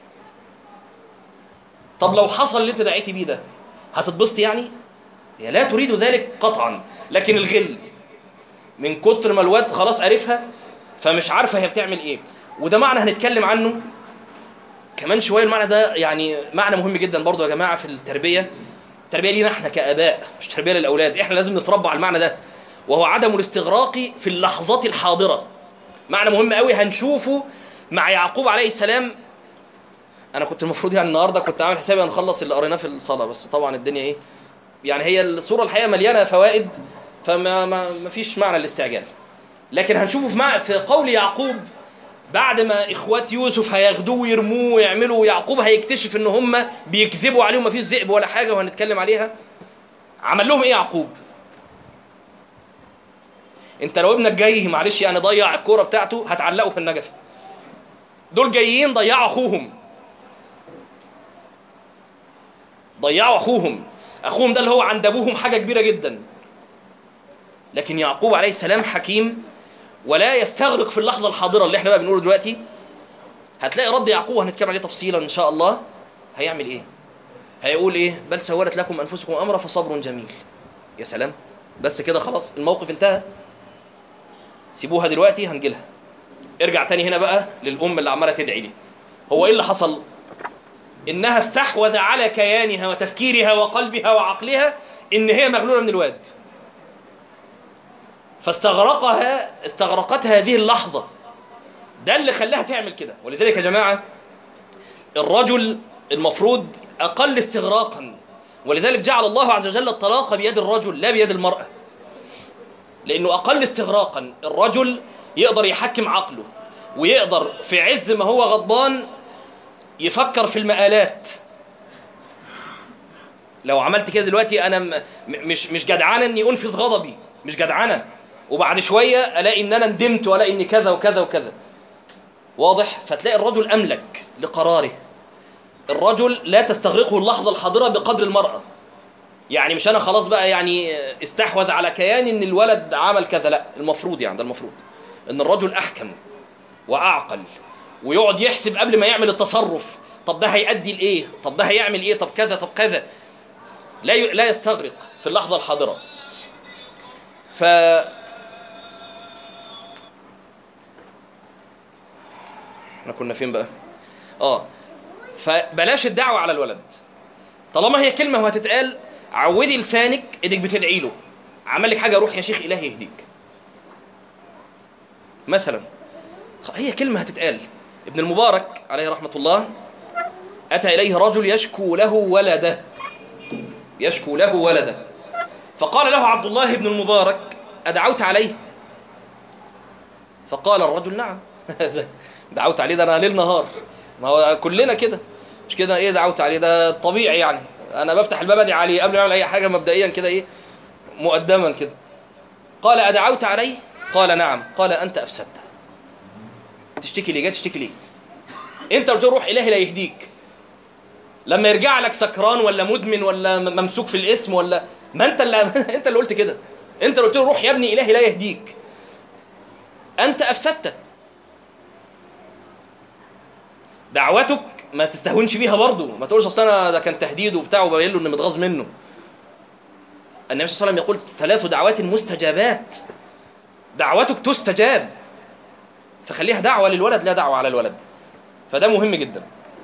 طب لو حصل اللي انت دعيتي بيه ده هتتبسط يعني هي لا تريد ذلك قطعا لكن الغل من كتر ما الواد خلاص عرفها فمش عارفه هي بتعمل ايه وده معنى هنتكلم عنه كمان شويه المعنى ده يعني معنى مهم جدا برضو يا جماعه في التربيه التربيه لينا احنا كاباء مش تربيه للاولاد احنا لازم نتربى على المعنى ده وهو عدم الاستغراق في اللحظات الحاضره معنى مهم قوي هنشوفه مع يعقوب عليه السلام انا كنت المفروض يعني النهارده كنت عامل حسابي هنخلص اللي قريناه في الصلاه بس طبعا الدنيا ايه يعني هي الصوره الحقيقه مليانه فوائد فما ما ما فيش معنى الاستعجال لكن هنشوفه في, مع في قول يعقوب بعد ما اخوات يوسف هياخدوه ويرموه ويعملوا يعقوب هيكتشف ان هم بيكذبوا عليهم ما فيش ذئب ولا حاجه وهنتكلم عليها عمل لهم ايه يعقوب انت لو ابنك جاي معلش يعني ضيع الكوره بتاعته هتعلقه في النجفه دول جايين ضيعوا اخوهم ضيعوا اخوهم اخوهم ده اللي هو عند ابوهم حاجه كبيره جدا لكن يعقوب عليه السلام حكيم ولا يستغرق في اللحظه الحاضره اللي احنا بقى بنقوله دلوقتي هتلاقي رد يعقوب هنتكلم عليه تفصيلا ان شاء الله هيعمل ايه هيقول ايه بل سولت لكم انفسكم امرا فصبر جميل يا سلام بس كده خلاص الموقف انتهى سيبوها دلوقتي هنجيلها ارجع تاني هنا بقى للام اللي عماله تدعي لي هو ايه اللي حصل انها استحوذ على كيانها وتفكيرها وقلبها وعقلها ان هي مغلوله من الواد فاستغرقها استغرقت هذه اللحظه ده اللي خلاها تعمل كده ولذلك يا جماعه الرجل المفروض اقل استغراقا ولذلك جعل الله عز وجل الطلاق بيد الرجل لا بيد المراه لانه اقل استغراقا الرجل يقدر يحكم عقله ويقدر في عز ما هو غضبان يفكر في المآلات لو عملت كده دلوقتي انا م- مش مش جدعانه اني انفذ غضبي مش جدعانه وبعد شويه الاقي ان انا ندمت والاقي ان كذا وكذا وكذا واضح فتلاقي الرجل املك لقراره الرجل لا تستغرقه اللحظه الحاضره بقدر المراه يعني مش انا خلاص بقى يعني استحوذ على كياني ان الولد عمل كذا لا المفروض يعني ده المفروض ان الرجل احكم واعقل ويقعد يحسب قبل ما يعمل التصرف طب ده هيؤدي لايه طب ده هيعمل ايه طب كذا طب كذا لا ي... لا يستغرق في اللحظه الحاضره ف احنا كنا فين بقى اه فبلاش الدعوه على الولد طالما هي كلمه وهتتقال عودي لسانك انك بتدعي له عمل لك حاجه روح يا شيخ الهي يهديك مثلا هي كلمه هتتقال ابن المبارك عليه رحمه الله اتى اليه رجل يشكو له ولده يشكو له ولده فقال له عبد الله بن المبارك ادعوت عليه فقال الرجل نعم دعوت عليه ده انا ليل نهار ما هو كلنا كده مش كده ايه دعوت عليه ده طبيعي يعني انا بفتح الباب ادعي عليه قبل ما اعمل اي حاجه مبدئيا كده ايه مقدما كده قال ادعوت عليه قال نعم قال انت افسدته تشتكي ليه جاي تشتكي ليه انت قلت له روح الهي لا يهديك لما يرجع لك سكران ولا مدمن ولا م- ممسوك في الاسم ولا ما انت اللي انت اللي قلت كده انت اللي قلت له روح يا ابني الهي لا يهديك انت افسدته دعوتك ما تستهونش بيها برضه ما تقولش اصل انا ده كان تهديد وبتاع وباين له ان متغاظ منه النبي صلى الله عليه وسلم يقول ثلاث دعوات مستجابات دعوتك تستجاب فخليها دعوه للولد لا دعوه على الولد فده مهم جدا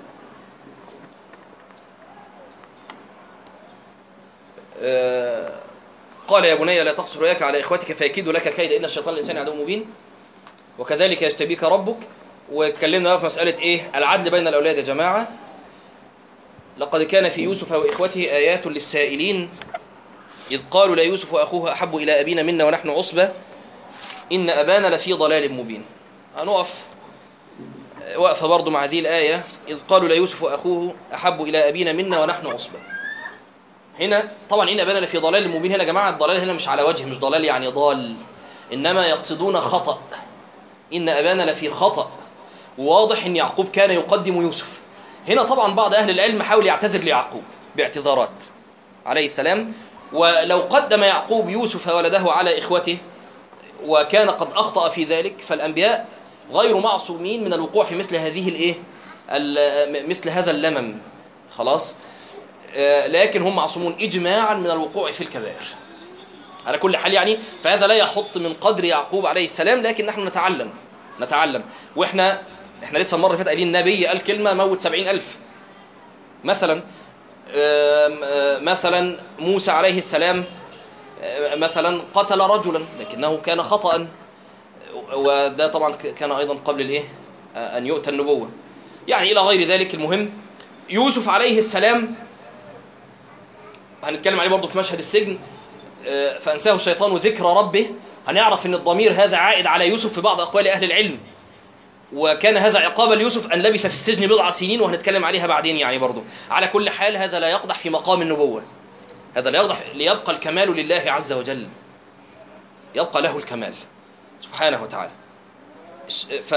آه، قال يا بني لا تقصر رؤياك على اخوتك فيكيدوا لك كيد ان الشيطان الانسان عدو مبين وكذلك يجتبيك ربك واتكلمنا بقى في مساله ايه العدل بين الاولاد يا جماعه لقد كان في يوسف واخوته ايات للسائلين اذ قالوا لا يوسف واخوه احب الى ابينا منا ونحن عصبه ان ابانا لفي ضلال مبين هنقف وقفه برضه مع هذه الايه اذ قالوا لا يوسف واخوه احب الى ابينا منا ونحن عصبه هنا طبعا ان ابانا لفي ضلال مبين هنا يا جماعه الضلال هنا مش على وجه مش ضلال يعني ضال انما يقصدون خطأ ان ابانا لفي خطأ وواضح ان يعقوب كان يقدم يوسف هنا طبعا بعض اهل العلم حاول يعتذر ليعقوب باعتذارات عليه السلام ولو قدم يعقوب يوسف ولده على إخوته وكان قد أخطأ في ذلك فالأنبياء غير معصومين من الوقوع في مثل هذه الإيه ال- مثل هذا اللمم خلاص آه، لكن هم معصومون إجماعا من الوقوع في الكبائر على كل حال يعني فهذا لا يحط من قدر يعقوب عليه السلام لكن نحن نتعلم نتعلم واحنا احنا لسه المره اللي فاتت قايلين النبي قال كلمه موت سبعين ألف مثلا آم، آه، مثلا موسى عليه السلام آه، مثلا قتل رجلا لكنه كان خطأ وده طبعا ك- كان ايضا قبل الايه آه، ان يؤتى النبوه يعني الى غير ذلك المهم يوسف عليه السلام هنتكلم عليه برضه في مشهد السجن آه، فانساه الشيطان ذكر ربه هنعرف ان الضمير هذا عائد على يوسف في بعض اقوال اهل العلم وكان هذا عقابا ليوسف ان لبث في السجن بضع سنين وهنتكلم عليها بعدين يعني برضه على كل حال هذا لا يقدح في مقام النبوه هذا لا يقدح ليبقى الكمال لله عز وجل يبقى له الكمال سبحانه وتعالى ش- ف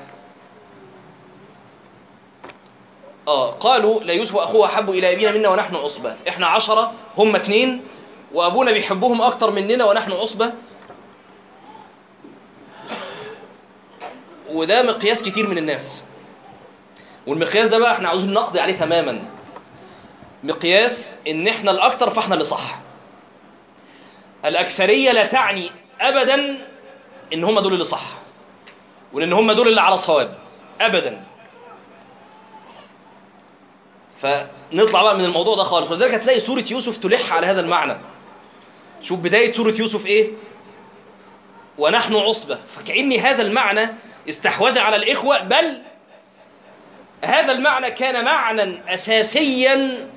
اه قالوا لا يوسف واخوه احب الى ابينا منا ونحن عصبه احنا عشرة هم اتنين وابونا بيحبهم اكتر مننا ونحن عصبه وده مقياس كتير من الناس والمقياس ده بقى احنا عاوزين نقضي عليه تماما مقياس ان احنا الاكتر فاحنا اللي صح الاكثريه لا تعني ابدا ان هم دول اللي صح وان هم دول اللي على صواب ابدا فنطلع بقى من الموضوع ده خالص ولذلك هتلاقي سوره يوسف تلح على هذا المعنى شوف بدايه سوره يوسف ايه ونحن عصبه فكأن هذا المعنى استحوذ على الاخوه بل هذا المعنى كان معنى اساسيا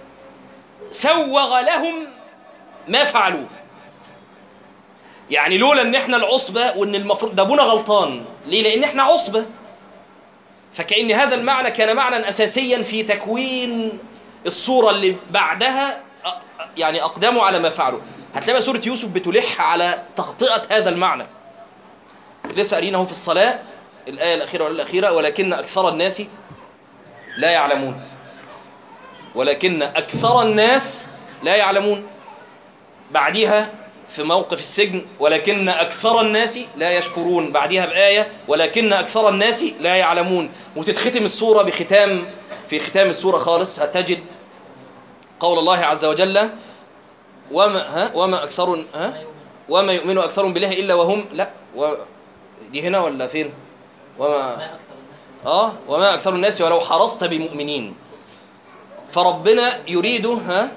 سوغ لهم ما فعلوه يعني لولا ان احنا العصبة وان المفروض ده ابونا غلطان ليه لان احنا عصبة فكأن هذا المعنى كان معنى اساسيا في تكوين الصورة اللي بعدها أ- يعني اقدموا على ما فعلوا هتلاقي بقى سورة يوسف بتلح على تخطئة هذا المعنى لسه قارينه في الصلاة الآية الأخيرة ولا الأخيرة ولكن أكثر الناس لا يعلمون ولكن أكثر الناس لا يعلمون بعديها في موقف السجن ولكن أكثر الناس لا يشكرون بعديها بآية ولكن أكثر الناس لا يعلمون وتتختم السورة بختام في ختام السورة خالص هتجد قول الله عز وجل وما ها وما أكثر ها وما يؤمن أكثرهم بالله إلا وهم لا و دي هنا ولا فين وما اه وما أكثر الناس ولو حرصت بمؤمنين فربنا يريد ها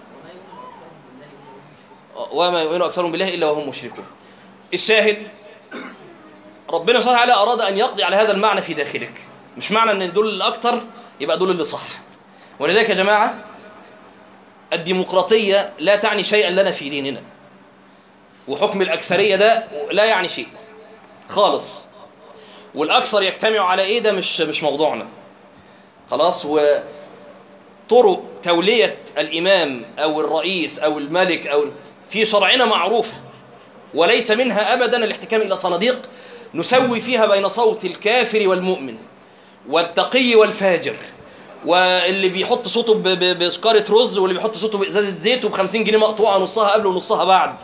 وما يؤمن أكثرهم بالله إلا وهم مشركون الشاهد ربنا سبحانه وتعالى أراد أن يقضي على هذا المعنى في داخلك مش معنى أن دول الأكثر يبقى دول اللي صح ولذلك يا جماعة الديمقراطية لا تعني شيئا لنا في ديننا وحكم الأكثرية ده لا يعني شيء خالص والأكثر يجتمع على إيه ده مش مش موضوعنا خلاص وطرق تولية الإمام أو الرئيس أو الملك أو في شرعنا معروفة وليس منها أبدا الاحتكام إلى صناديق نسوي فيها بين صوت الكافر والمؤمن والتقي والفاجر واللي بيحط صوته ب- ب- بسكارة رز واللي بيحط صوته بإزازة زيت وب 50 جنيه مقطوعة نصها قبل ونصها بعد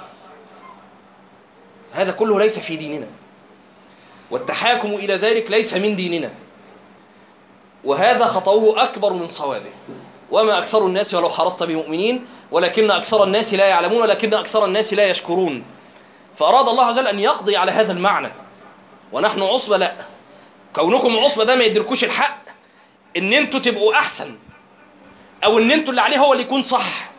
هذا كله ليس في ديننا والتحاكم إلى ذلك ليس من ديننا وهذا خطأه أكبر من صوابه وما أكثر الناس ولو حرصت بمؤمنين ولكن أكثر الناس لا يعلمون ولكن أكثر الناس لا يشكرون فأراد الله عز وجل أن يقضي على هذا المعنى ونحن عصبة لا كونكم عصبة ده ما يدركوش الحق ان انتوا تبقوا احسن او ان انتوا اللي عليه هو اللي يكون صح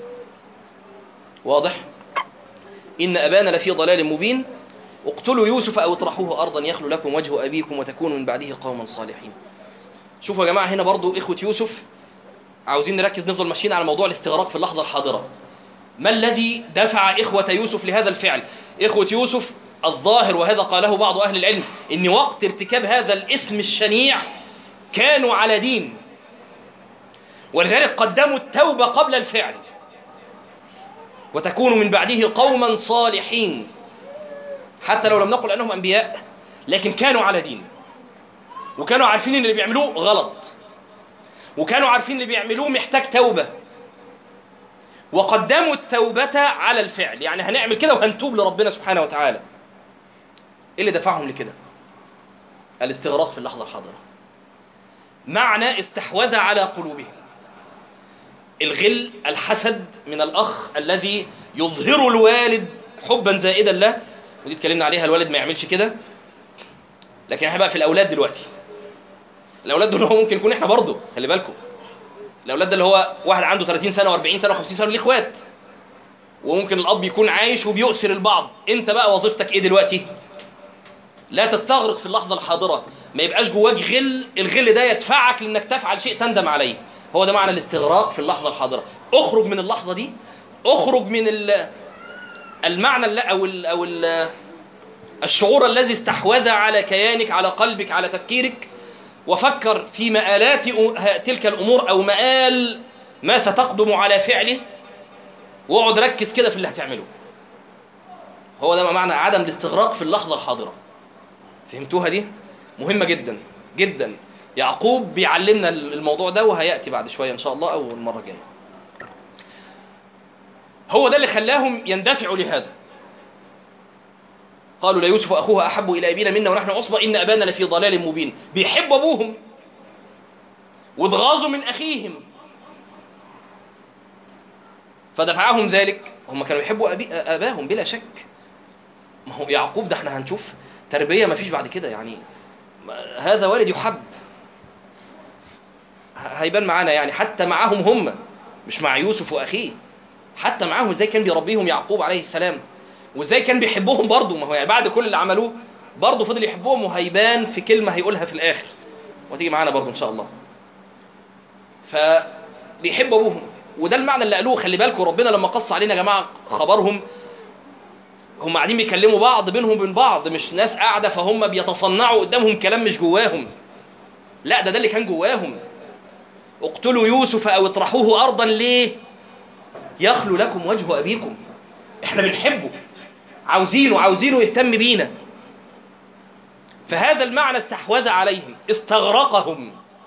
واضح ان ابانا لفي ضلال مبين اقتلوا يوسف او اطرحوه ارضا يخلو لكم وجه ابيكم وتكونوا من بعده قوما صالحين شوفوا يا جماعه هنا برضو اخوه يوسف عاوزين نركز نفضل ماشيين على موضوع الاستغراق في اللحظه الحاضره ما الذي دفع إخوة يوسف لهذا الفعل إخوة يوسف الظاهر وهذا قاله بعض أهل العلم إن وقت ارتكاب هذا الاسم الشنيع كانوا على دين ولذلك قدموا التوبة قبل الفعل وتكونوا من بعده قوما صالحين حتى لو لم نقل أنهم أنبياء لكن كانوا على دين وكانوا عارفين ان اللي بيعملوه غلط وكانوا عارفين اللي بيعملوه محتاج توبة وقدموا التوبة على الفعل يعني هنعمل كده وهنتوب لربنا سبحانه وتعالى ايه اللي دفعهم لكده الاستغراق في اللحظة الحاضرة معنى استحوذ على قلوبهم الغل الحسد من الأخ الذي يظهر الوالد حبا زائدا له ودي اتكلمنا عليها الوالد ما يعملش كده لكن احنا بقى في الأولاد دلوقتي الأولاد دول هو ممكن يكون احنا برضه خلي بالكم الأولاد ده اللي هو واحد عنده 30 سنة و40 سنة و50 سنة ليه اخوات وممكن الأب يكون عايش وبيؤثر البعض انت بقى وظيفتك ايه دلوقتي لا تستغرق في اللحظة الحاضرة ما يبقاش جواك غل الغل ده يدفعك لانك تفعل شيء تندم عليه هو ده معنى الاستغراق في اللحظة الحاضرة اخرج من اللحظة دي اخرج من ال- المعنى الل- او ال او ال الشعور الذي استحوذ على كيانك على قلبك على تفكيرك وفكر في مآلات أ- تلك الأمور أو مآل ما ستقدم على فعله واقعد ركز كده في اللي هتعمله هو ده معنى عدم الاستغراق في اللحظة الحاضرة فهمتوها دي مهمة جدا جدا يعقوب بيعلمنا الموضوع ده وهيأتي بعد شوية إن شاء الله أو المرة الجاية هو ده اللي خلاهم يندفعوا لهذا قالوا لا يوسف أخوه أحب إلى أبينا منا ونحن عصبة إن أبانا لفي ضلال مبين بيحبوا أبوهم واتغاظوا من أخيهم فدفعهم ذلك هم كانوا يحبوا أبي آباهم بلا شك ما هو يعقوب ده احنا هنشوف تربية ما فيش بعد كده يعني ما- هذا والد يحب ه- هيبان معانا يعني حتى معاهم هم مش مع يوسف وأخيه حتى معاهم ازاي كان بيربيهم يعقوب عليه السلام وازاي كان بيحبهم برضه ما هو يعني بعد كل اللي عملوه برضه فضل يحبهم وهيبان في كلمة هيقولها في الآخر وتيجي معانا برضه إن شاء الله فبيحب أبوهم وده المعنى اللي قالوه خلي بالكم ربنا لما قص علينا يا جماعة خبرهم هم قاعدين بيكلموا بعض بينهم وبين بعض مش ناس قاعدة فهم بيتصنعوا قدامهم كلام مش جواهم لا ده ده اللي كان جواهم اقتلوا يوسف أو اطرحوه أرضا ليه يخلو لكم وجه أبيكم احنا بنحبه عاوزينه عاوزينه يهتم بينا فهذا المعنى استحوذ عليهم استغرقهم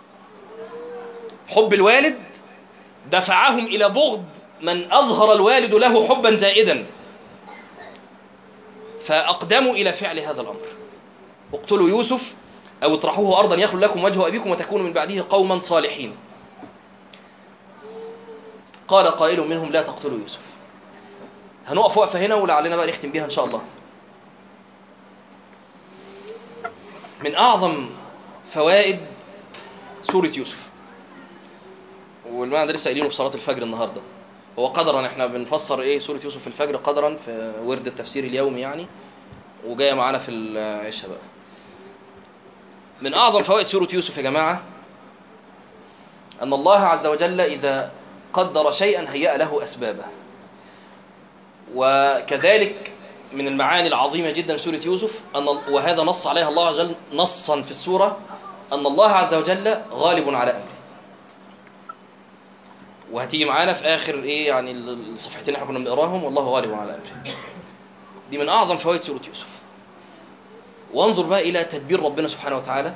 حب الوالد دفعهم إلى بغض من أظهر الوالد له حبا زائدا فأقدموا إلى فعل هذا الأمر اقتلوا يوسف أو اطرحوه أرضا يخلو لكم وجه أبيكم وتكونوا من بعده قوما صالحين قال قائل منهم لا تقتلوا يوسف هنقف وقفة هنا ولعلنا بقى نختم بيها إن شاء الله من أعظم فوائد سورة يوسف والمعنى ده لسه قايلينه في صلاة الفجر النهاردة هو قدرا احنا بنفسر ايه سورة يوسف في الفجر قدرا في ورد التفسير اليومي يعني وجاية معانا في العشاء بقى من أعظم فوائد سورة يوسف يا جماعة أن الله عز وجل إذا قدر شيئا هيأ له أسبابه وكذلك من المعاني العظيمة جدا في سورة يوسف أن وهذا نص عليها الله عز وجل نصا في السورة أن الله عز وجل غالب على أمره وهتيجي معانا في آخر إيه يعني الصفحتين اللي احنا كنا بنقراهم والله غالب على أمره دي من أعظم فوائد سورة يوسف وانظر بقى إلى تدبير ربنا سبحانه وتعالى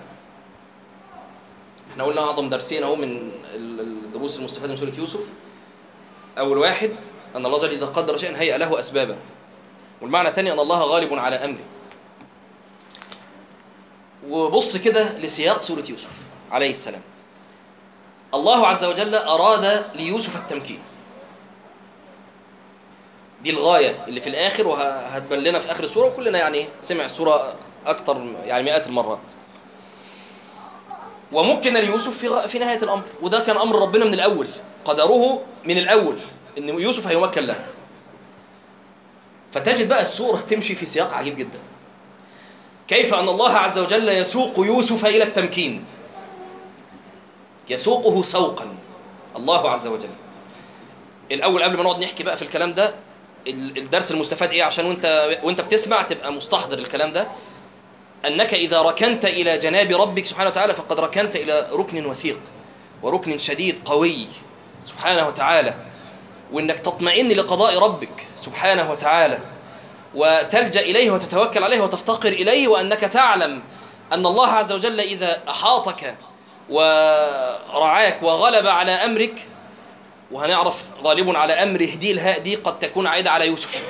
احنا قلنا أعظم درسين أهو من الدروس المستفادة من سورة يوسف أول واحد أن الله جل إذا قدر شيئا هيأ له أسبابه والمعنى الثاني أن الله غالب على أمره وبص كده لسياق سورة يوسف عليه السلام الله عز وجل أراد ليوسف التمكين دي الغاية اللي في الآخر وهتبان لنا في آخر السورة وكلنا يعني سمع السورة أكتر يعني مئات المرات وممكن ليوسف في في نهاية الأمر وده كان أمر ربنا من الأول قدره من الأول إن يوسف هيمكن له فتجد بقى السورة تمشي في سياق عجيب جدا كيف أن الله عز وجل يسوق يوسف إلى التمكين يسوقه سوقا الله عز وجل الأول قبل ما نقعد نحكي بقى في الكلام ده الدرس المستفاد إيه عشان وانت, وانت بتسمع تبقى مستحضر الكلام ده أنك إذا ركنت إلى جناب ربك سبحانه وتعالى فقد ركنت إلى ركن وثيق وركن شديد قوي سبحانه وتعالى وإنك تطمئن لقضاء ربك سبحانه وتعالى وتلجأ إليه وتتوكل عليه وتفتقر إليه وأنك تعلم أن الله عز وجل إذا أحاطك ورعاك وغلب على أمرك وهنعرف غالب على أمره دي الهاء دي قد تكون عائدة على يوسف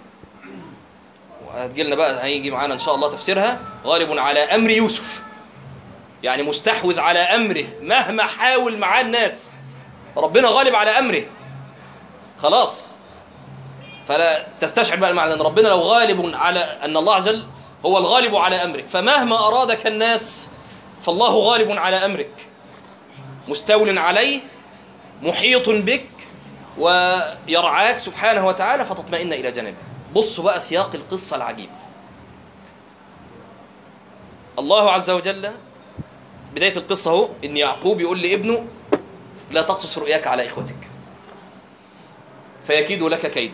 وهتجي لنا بقى هيجي معانا إن شاء الله تفسيرها غالب على أمر يوسف يعني مستحوذ على أمره مهما حاول معاه الناس ربنا غالب على أمره خلاص فلا تستشعر بقى المعنى أن ربنا لو غالب على أن الله عز وجل هو الغالب على أمرك فمهما أرادك الناس فالله غالب على أمرك مستول عليه محيط بك ويرعاك سبحانه وتعالى فتطمئن إلى جانبه بصوا بقى سياق القصة العجيب الله عز وجل بداية القصة اهو إن يعقوب يقول لابنه لا تقصص رؤياك على إخوتك فيكيد لك كيدا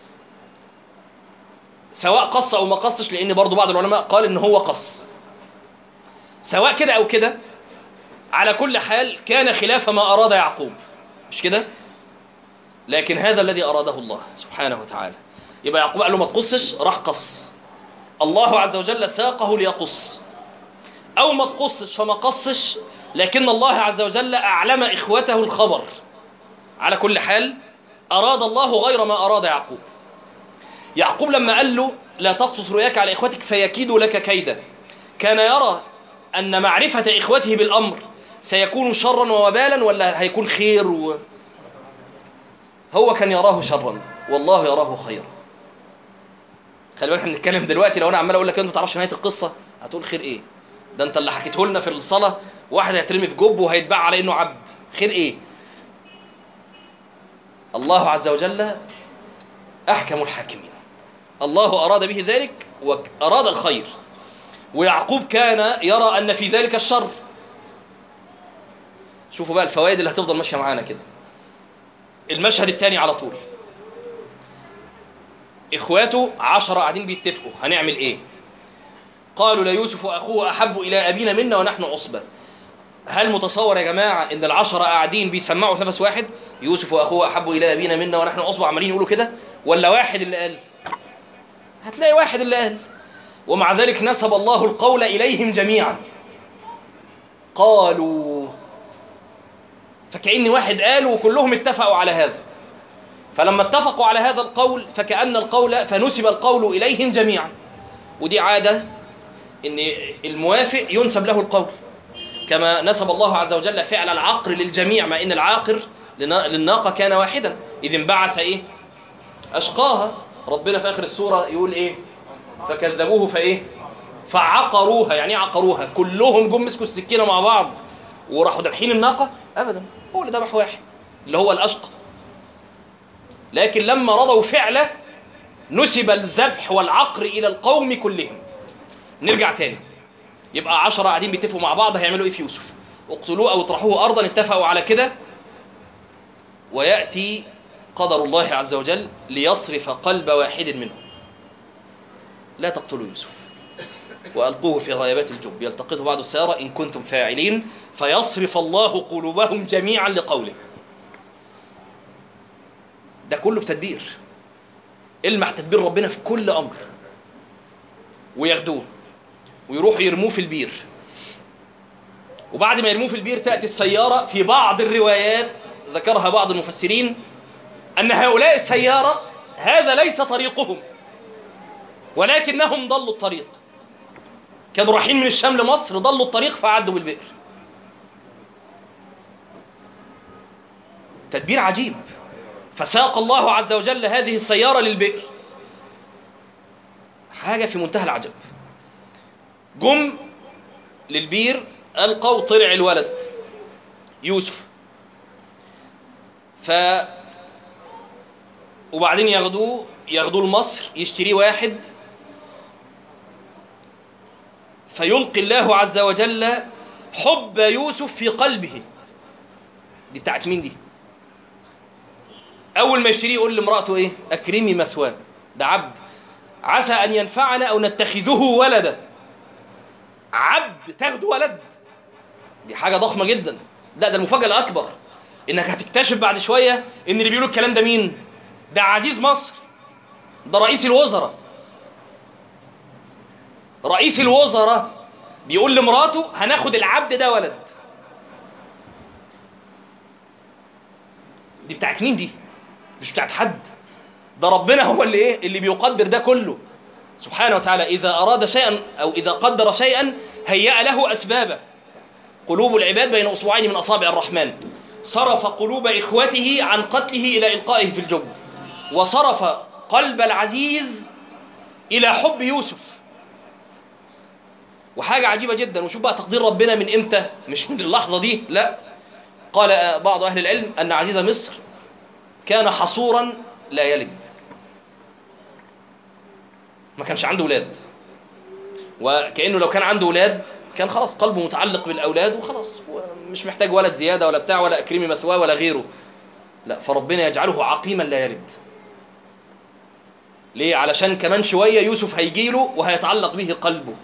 سواء قص أو ما قصش لأن برضو بعض العلماء قال إن هو قص سواء كده أو كده على كل حال كان خلاف ما أراد يعقوب مش كده لكن هذا الذي أراده الله سبحانه وتعالى يبقى يعقوب قال له ما تقصش راح قص الله عز وجل ساقه ليقص أو ما تقصش فما قصش لكن الله عز وجل أعلم إخوته الخبر على كل حال أراد الله غير ما أراد يعقوب يعقوب لما قال له لا تقصص رؤياك على إخوتك فيكيد لك كيدا كان يرى أن معرفة إخوته بالأمر سيكون شرا ووبالا ولا هيكون خير و... هو كان يراه شرا والله يراه خيرا خلي بالك احنا بنتكلم دلوقتي لو انا عمال اقول لك انت ما تعرفش نهايه القصه هتقول خير ايه ده انت اللي حكيته لنا في الصلاه واحد هيترمي في جب وهيتباع على انه عبد خير ايه الله عز وجل احكم الحاكمين الله اراد به ذلك واراد الخير ويعقوب كان يرى ان في ذلك الشر شوفوا بقى الفوائد اللي هتفضل ماشيه معانا كده المشهد الثاني على طول اخواته عشرة قاعدين بيتفقوا هنعمل ايه قالوا ليوسف واخوه احب الى ابينا منا ونحن عصبه هل متصور يا جماعه ان العشرة قاعدين بيسمعوا في نفس واحد يوسف واخوه احب الى ابينا منا ونحن عصبه عمالين يقولوا كده ولا واحد اللي قال هتلاقي واحد اللي قال ومع ذلك نسب الله القول اليهم جميعا قالوا فكأن واحد قال وكلهم اتفقوا على هذا فلما اتفقوا على هذا القول فكأن القول فنسب القول إليهم جميعا ودي عادة ان الموافق ينسب له القول كما نسب الله عز وجل فعل العقر للجميع ما ان العاقر للناقة كان واحدا إذ انبعث ايه أشقاها ربنا في آخر السورة يقول ايه فكذبوه فايه فعقروها يعني عقروها كلهم جم مسكوا السكينة مع بعض وراحوا ذبحين الناقة أبدا هو اللي ذبح واحد اللي هو الأشقى لكن لما رضوا فعله نسب الذبح والعقر إلى القوم كلهم نرجع تاني يبقى عشرة قاعدين بيتفقوا مع بعض هيعملوا إيه في يوسف اقتلوه أو اطرحوه أرضا اتفقوا على كده ويأتي قدر الله عز وجل ليصرف قلب واحد منهم لا تقتلوا يوسف وألقوه في غيابات الجب يلتقطه بعد السيارة إن كنتم فاعلين فيصرف الله قلوبهم جميعا لقوله ده كله بتدبير المح تدبير ربنا في كل أمر وياخدوه ويروحوا يرموه في البير وبعد ما يرموه في البير تأتي السيارة في بعض الروايات ذكرها بعض المفسرين أن هؤلاء السيارة هذا ليس طريقهم ولكنهم ضلوا الطريق كانوا رايحين من الشام لمصر ضلوا الطريق فعدوا بالبئر تدبير عجيب فساق الله عز وجل هذه السيارة للبئر حاجة في منتهى العجب جم للبير ألقوا طلع الولد يوسف ف وبعدين ياخدوه ياخدوه لمصر يشتريه واحد فيلقي الله عز وجل حب يوسف في قلبه دي بتاعت مين دي اول ما يشتريه يقول لامراته ايه اكرمي مثواه ده عبد عسى ان ينفعنا او نتخذه ولدا عبد تاخده ولد دي حاجه ضخمه جدا لا ده المفاجاه الاكبر انك هتكتشف بعد شويه ان اللي بيقولوا الكلام ده مين ده عزيز مصر ده رئيس الوزراء رئيس الوزراء بيقول لمراته هناخد العبد ده ولد دي بتاعت مين دي مش بتاعت حد ده ربنا هو اللي ايه اللي بيقدر ده كله سبحانه وتعالى اذا اراد شيئا او اذا قدر شيئا هيأ له اسبابه قلوب العباد بين اصبعين من اصابع الرحمن صرف قلوب اخوته عن قتله الى القائه في الجب وصرف قلب العزيز الى حب يوسف وحاجه عجيبه جدا وشوف بقى تقدير ربنا من امتى مش من اللحظه دي لا قال بعض اهل العلم ان عزيز مصر كان حصورا لا يلد ما كانش عنده ولاد وكانه لو كان عنده ولاد كان خلاص قلبه متعلق بالاولاد وخلاص مش محتاج ولد زياده ولا بتاع ولا اكريم مثواه ولا غيره لا فربنا يجعله عقيما لا يلد ليه علشان كمان شويه يوسف هيجيله وهيتعلق به قلبه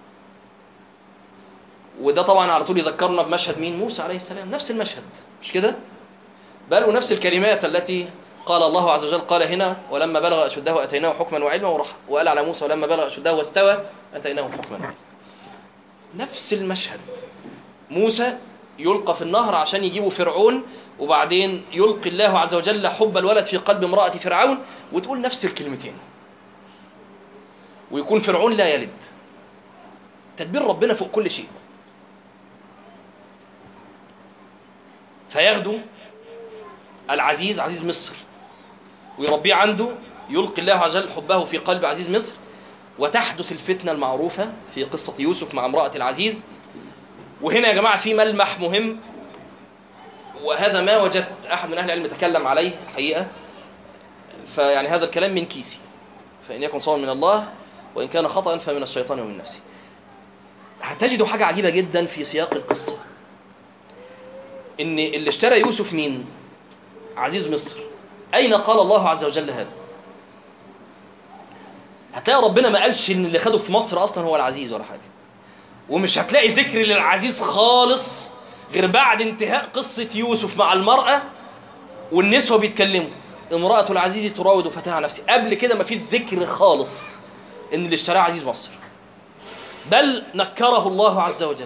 وده طبعا على طول يذكرنا بمشهد مين موسى عليه السلام نفس المشهد مش كده بل ونفس الكلمات التي قال الله عز وجل قال هنا ولما بلغ أشده أتيناه حكما وعلما ورحمة وقال على موسى ولما بلغ أشده واستوى أتيناه حكما وعلما نفس المشهد موسى يلقى في النهر عشان يجيبوا فرعون وبعدين يلقي الله عز وجل حب الولد في قلب امرأة فرعون وتقول نفس الكلمتين ويكون فرعون لا يلد تدبير ربنا فوق كل شيء فياخدوا العزيز عزيز مصر ويربيه عنده يلقي الله عز وجل حبه في قلب عزيز مصر وتحدث الفتنة المعروفة في قصة يوسف مع امرأة العزيز وهنا يا جماعة في ملمح مهم وهذا ما وجدت أحد من أهل العلم تكلم عليه الحقيقة فيعني هذا الكلام من كيسي فإن يكن صوما من الله وإن كان خطأ فمن الشيطان ومن نفسي هتجدوا حاجة عجيبة جدا في سياق القصة إن اللي اشترى يوسف مين؟ عزيز مصر أين قال الله عز وجل هذا هتلاقي ربنا ما قالش ان اللي خده في مصر اصلا هو العزيز ولا حاجه ومش هتلاقي ذكر للعزيز خالص غير بعد انتهاء قصه يوسف مع المراه والنسوه بيتكلموا امراه العزيز تراود فتاها عن نفسها قبل كده ما فيش ذكر خالص ان اللي اشتراه عزيز مصر بل نكره الله عز وجل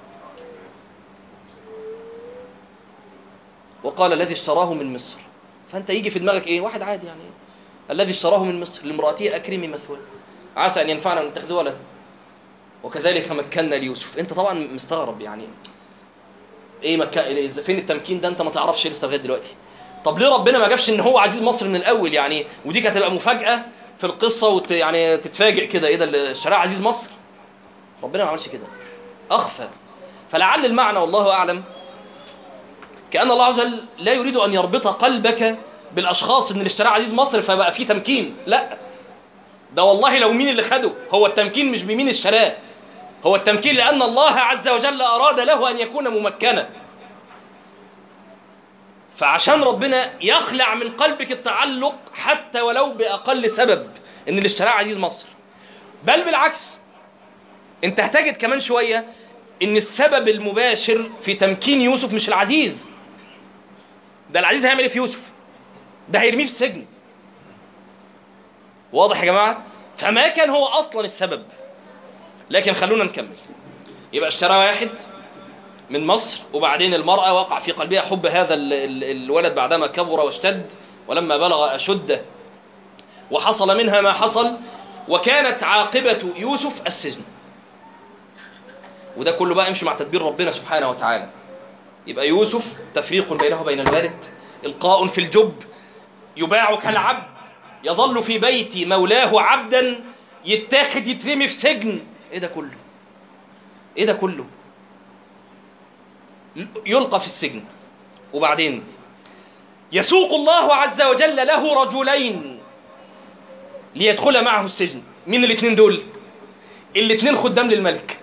وقال الذي اشتراه من مصر فانت يجي في دماغك ايه واحد عادي يعني الذي اشتراه من مصر لامرأته أكرمي مثواه عسى أن ينفعنا من تاخذوه ولد وكذلك مكنا ليوسف أنت طبعا مستغرب يعني إيه مكا... فين التمكين ده أنت ما تعرفش لسه لغاية دلوقتي طب ليه ربنا ما جابش إن هو عزيز مصر من الأول يعني ودي كانت هتبقى مفاجأة في القصة وت... يعني تتفاجئ كده إيه ده اللي اشتراه عزيز مصر ربنا ما عملش كده أخفى فلعل المعنى والله أعلم كأن الله عز وجل لا يريد أن يربط قلبك بالاشخاص ان اللي اشتراه عزيز مصر فبقى فيه تمكين لا ده والله لو مين اللي خده هو التمكين مش بمين اشتراه هو التمكين لان الله عز وجل اراد له ان يكون ممكنا فعشان ربنا يخلع من قلبك التعلق حتى ولو باقل سبب ان اللي اشتراه عزيز مصر بل بالعكس انت هتجد كمان شويه ان السبب المباشر في تمكين يوسف مش العزيز ده العزيز هيعمل ايه في يوسف ده هيرميه في السجن واضح يا جماعة فما كان هو أصلا السبب لكن خلونا نكمل يبقى اشترى واحد من مصر وبعدين المرأة وقع في قلبها حب هذا ال ال الولد بعدما كبر واشتد ولما بلغ أشده وحصل منها ما حصل وكانت عاقبة يوسف السجن وده كله بقى يمشي مع تدبير ربنا سبحانه وتعالى يبقى يوسف تفريق بينه وبين الوالد إلقاء في الجب يباع كالعبد يظل في بيت مولاه عبدا يتاخد يترمي في سجن ايه ده كله ايه ده كله يلقى في السجن وبعدين يسوق الله عز وجل له رجلين ليدخل معه السجن مين الاثنين دول الاثنين خدام للملك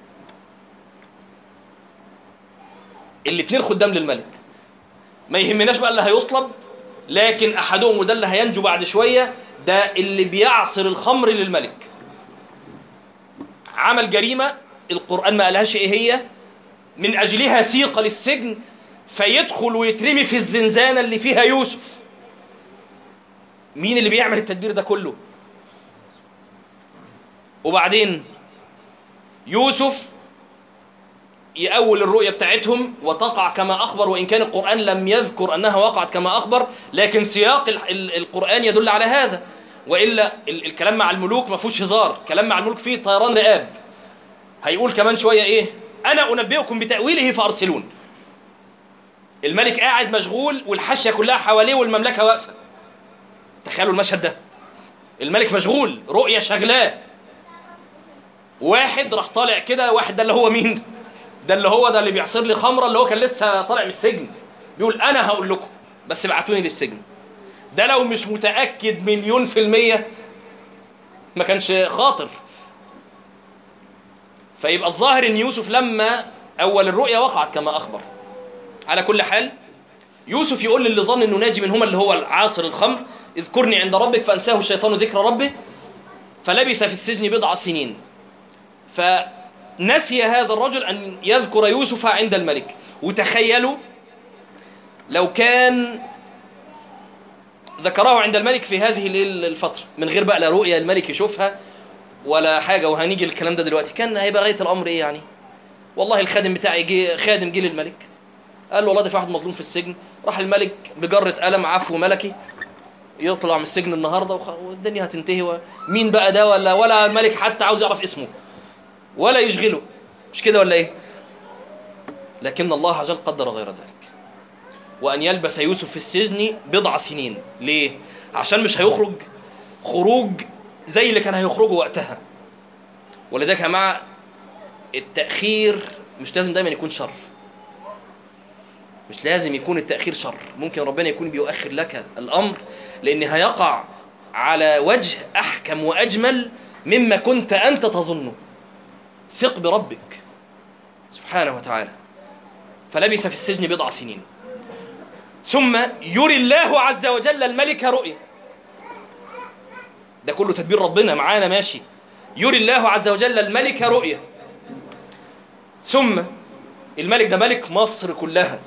الاثنين خدام للملك ما يهمناش بقى اللي هيصلب لكن احدهم وده اللي هينجو بعد شويه ده اللي بيعصر الخمر للملك عمل جريمه القران ما قالهاش ايه هي من اجلها سيق للسجن فيدخل ويترمي في الزنزانه اللي فيها يوسف مين اللي بيعمل التدبير ده كله وبعدين يوسف يأول الرؤية بتاعتهم وتقع كما أخبر وإن كان القرآن لم يذكر أنها وقعت كما أخبر لكن سياق ال- ال- القرآن يدل على هذا وإلا ال- الكلام مع الملوك ما فيهوش هزار كلام مع الملوك فيه طيران رقاب هيقول كمان شوية إيه أنا أنبئكم بتأويله فأرسلون الملك قاعد مشغول والحاشية كلها حواليه والمملكة واقفة تخيلوا المشهد ده الملك مشغول رؤية شغلاه واحد راح طالع كده واحد ده اللي هو مين ده اللي هو ده اللي بيعصر لي خمره اللي هو كان لسه طالع من السجن بيقول انا هقول لكم بس ابعتوني للسجن ده لو مش متاكد مليون في الميه ما كانش خاطر فيبقى الظاهر ان يوسف لما اول الرؤيا وقعت كما اخبر على كل حال يوسف يقول للي ظن انه ناجي منهما اللي هو عاصر الخمر اذكرني عند ربك فانساه الشيطان ذكر ربه فلبث في السجن بضع سنين فنسي هذا الرجل أن يذكر يوسف عند الملك وتخيلوا لو كان ذكره عند الملك في هذه الفترة من غير بقى لا رؤية الملك يشوفها ولا حاجة وهنيجي الكلام ده دلوقتي كان هيبقى غاية الأمر إيه يعني والله الخادم بتاعي جه خادم جه للملك قال له والله ده في واحد مظلوم في السجن راح الملك بجرة قلم عفو ملكي يطلع من السجن النهارده وخ- والدنيا هتنتهي مين بقى ده ولا ولا الملك حتى عاوز يعرف اسمه ولا يشغله مش كده ولا ايه لكن الله عز وجل قدر غير ذلك وان يلبث يوسف في السجن بضع سنين ليه عشان مش هيخرج خروج زي اللي كان هيخرجه وقتها ولذلك يا جماعه التاخير مش لازم دايما يكون شر مش لازم يكون التأخير شر ممكن ربنا يكون بيؤخر لك الأمر لأن هيقع على وجه أحكم وأجمل مما كنت أنت تظنه ثق بربك سبحانه وتعالى فلبث في السجن بضع سنين ثم يري الله عز وجل الملك رؤيا ده كله تدبير ربنا معانا ماشي يري الله عز وجل الملك رؤيا ثم الملك ده ملك مصر كلها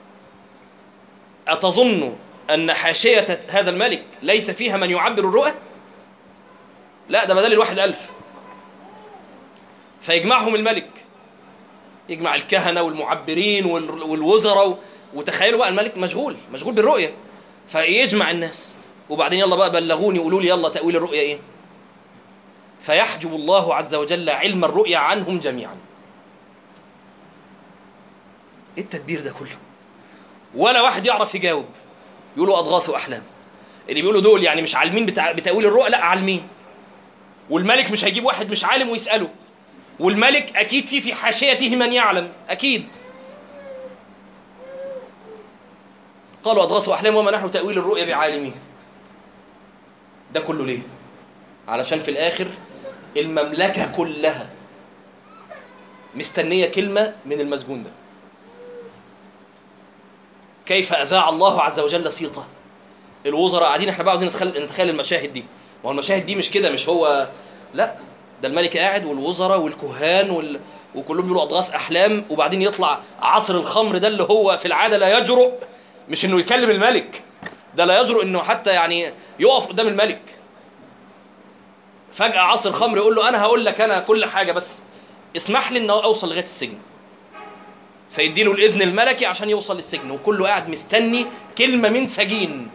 أتظن أن حاشية هذا الملك ليس فيها من يعبر الرؤى؟ لا ده بدل الواحد ألف فيجمعهم الملك يجمع الكهنة والمعبرين وال- والوزراء وتخيلوا بقى الملك مشغول مشغول بالرؤية فيجمع الناس وبعدين يلا بقى بلغوني قولوا لي يلا تأويل الرؤية ايه فيحجب الله عز وجل علم الرؤيا عنهم جميعا ايه التدبير ده كله ولا واحد يعرف يجاوب يقولوا اضغاث احلام اللي بيقولوا دول يعني مش عالمين بتاع بتاويل الرؤى لا عالمين والملك مش هيجيب واحد مش عالم ويساله والملك اكيد في في حاشيته من يعلم اكيد قالوا اضغاث احلام وما نحن تاويل الرؤيا بعالمين ده كله ليه علشان في الاخر المملكه كلها مستنيه كلمه من المسجون ده كيف أذاع الله عز وجل صيته الوزراء قاعدين احنا بقى عاوزين نتخيل نتخيل المشاهد دي ما هو المشاهد دي مش كده مش هو لا ده الملك قاعد والوزراء والكهان وال... وكلهم بيقولوا اضغاث احلام وبعدين يطلع عصر الخمر ده اللي هو في العاده لا يجرؤ مش انه يكلم الملك ده لا يجرؤ انه حتى يعني يقف قدام الملك فجاه عصر الخمر يقول له انا هقول لك انا كل حاجه بس اسمح لي ان اوصل لغايه السجن فيديله الاذن الملكي عشان يوصل للسجن وكله قاعد مستني كلمه من سجين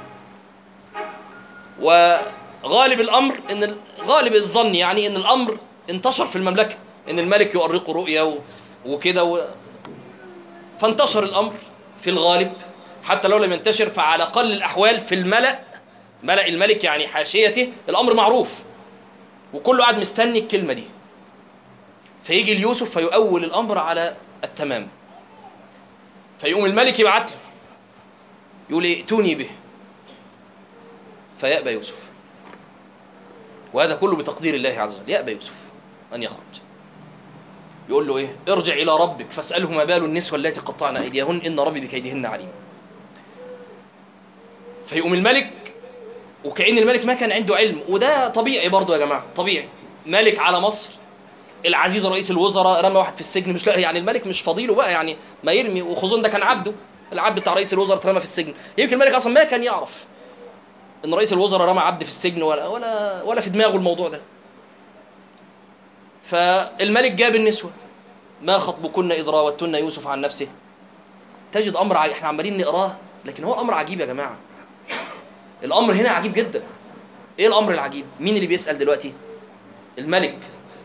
وغالب الامر ان ال- غالب الظن يعني ان الامر انتشر في المملكه ان الملك يؤرقه رؤيا و- وكده و... فانتشر الامر في الغالب حتى لو لم ينتشر فعلى اقل الاحوال في الملا ملا الملك يعني حاشيته الامر معروف وكله قاعد مستني الكلمه دي فيجي ليوسف فيؤول الامر على التمام فيقوم الملك يبعت له يقول إيه؟ ائتوني به فيأبى يوسف وهذا كله بتقدير الله عز وجل يأبى يوسف أن يخرج يقول له إيه ارجع إلى ربك فاسأله ما بال النسوة التي قطعن أيديهن إن ربي بكيدهن عليم فيقوم الملك وكأن الملك ما كان عنده علم وده طبيعي برضه يا جماعة طبيعي ملك على مصر العزيز رئيس الوزراء رمى واحد في السجن مش لا يعني الملك مش فضيله بقى يعني ما يرمي وخصوصا ده كان عبده العبد بتاع رئيس الوزراء اترمى في السجن يمكن الملك اصلا ما كان يعرف ان رئيس الوزراء رمى عبد في السجن ولا ولا ولا في دماغه الموضوع ده فالملك جاب النسوه ما خطبكن إذ راوتن يوسف عن نفسه تجد أمر عجيب احنا عمالين نقراه لكن هو أمر عجيب يا جماعة الأمر هنا عجيب جدا إيه الأمر العجيب مين اللي بيسأل دلوقتي الملك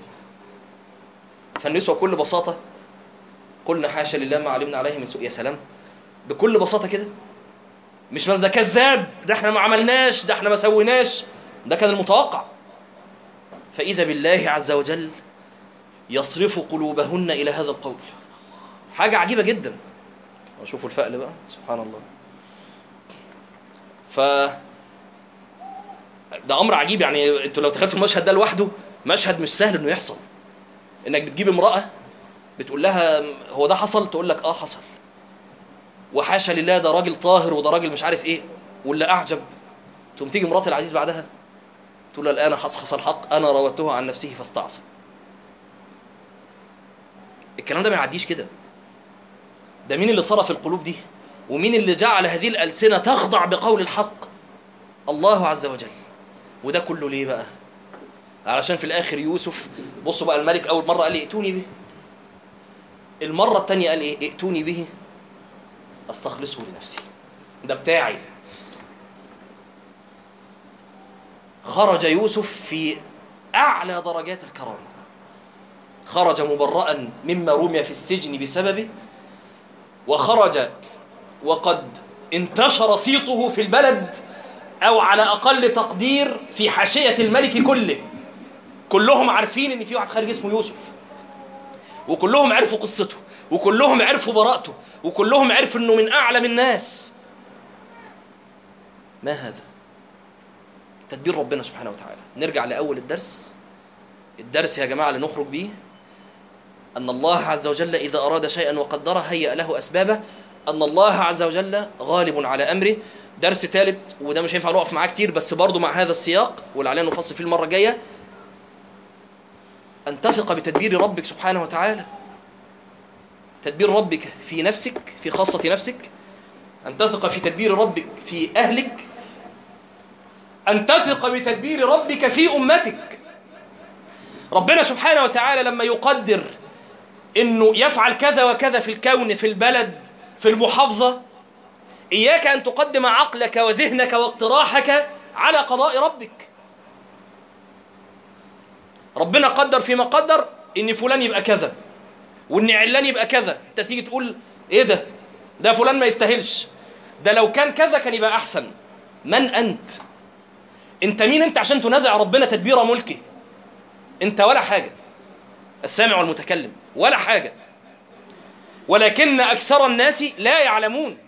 فالنسوة بكل بساطة قلنا حاشا لله ما علمنا عليه من سوء يا سلام بكل بساطة كده مش مثلا ده كذاب ده احنا ما عملناش ده احنا ما سويناش ده كان المتوقع فإذا بالله عز وجل يصرف قلوبهن إلى هذا القول حاجة عجيبة جدا وشوفوا الفأل بقى سبحان الله ف ده أمر عجيب يعني انتوا لو تخيلتوا المشهد ده لوحده مشهد مش سهل انه يحصل انك بتجيب امرأة بتقول لها هو ده حصل تقول لك اه حصل وحاشا لله ده راجل طاهر وده راجل مش عارف ايه واللي اعجب تقوم تيجي مرات العزيز بعدها تقول له الان حصحص الحق انا راودته عن نفسه فاستعصى الكلام ده ما يعديش كده ده مين اللي صرف القلوب دي ومين اللي جعل هذه الألسنة تخضع بقول الحق الله عز وجل وده كله ليه بقى علشان في الآخر يوسف بصوا بقى الملك أول مرة قال لي ائتوني به المرة الثانية قال ايه ائتوني به استخلصه لنفسي ده بتاعي خرج يوسف في أعلى درجات الكرامة خرج مبرأ مما رمي في السجن بسببه وخرج وقد انتشر صيته في البلد أو على أقل تقدير في حاشية الملك كله كلهم عارفين إن في واحد خارج اسمه يوسف وكلهم عرفوا قصته وكلهم عرفوا براءته وكلهم عرفوا إنه من أعلم الناس ما هذا تدبير ربنا سبحانه وتعالى نرجع لأول الدرس الدرس يا جماعة اللي نخرج بيه أن الله عز وجل إذا أراد شيئا وقدره هيأ له أسبابه أن الله عز وجل غالب على أمره درس ثالث وده مش هينفع نقف معاه كتير بس برضه مع هذا السياق ولعلنا نفصل فيه المرة الجاية أن تثق بتدبير ربك سبحانه وتعالى تدبير ربك في نفسك في خاصة نفسك أن تثق في تدبير ربك في أهلك أن تثق بتدبير ربك في أمتك ربنا سبحانه وتعالى لما يقدر انه يفعل كذا وكذا في الكون في البلد في المحافظة اياك ان تقدم عقلك وذهنك واقتراحك على قضاء ربك ربنا قدر فيما قدر ان فلان يبقى كذا وان علان يبقى كذا انت تيجي تقول ايه ده ده فلان ما يستاهلش ده لو كان كذا كان يبقى احسن من انت انت مين انت عشان تنازع ربنا تدبير ملكه انت ولا حاجة السامع والمتكلم ولا حاجة ولكن أكثر الناس لا يعلمون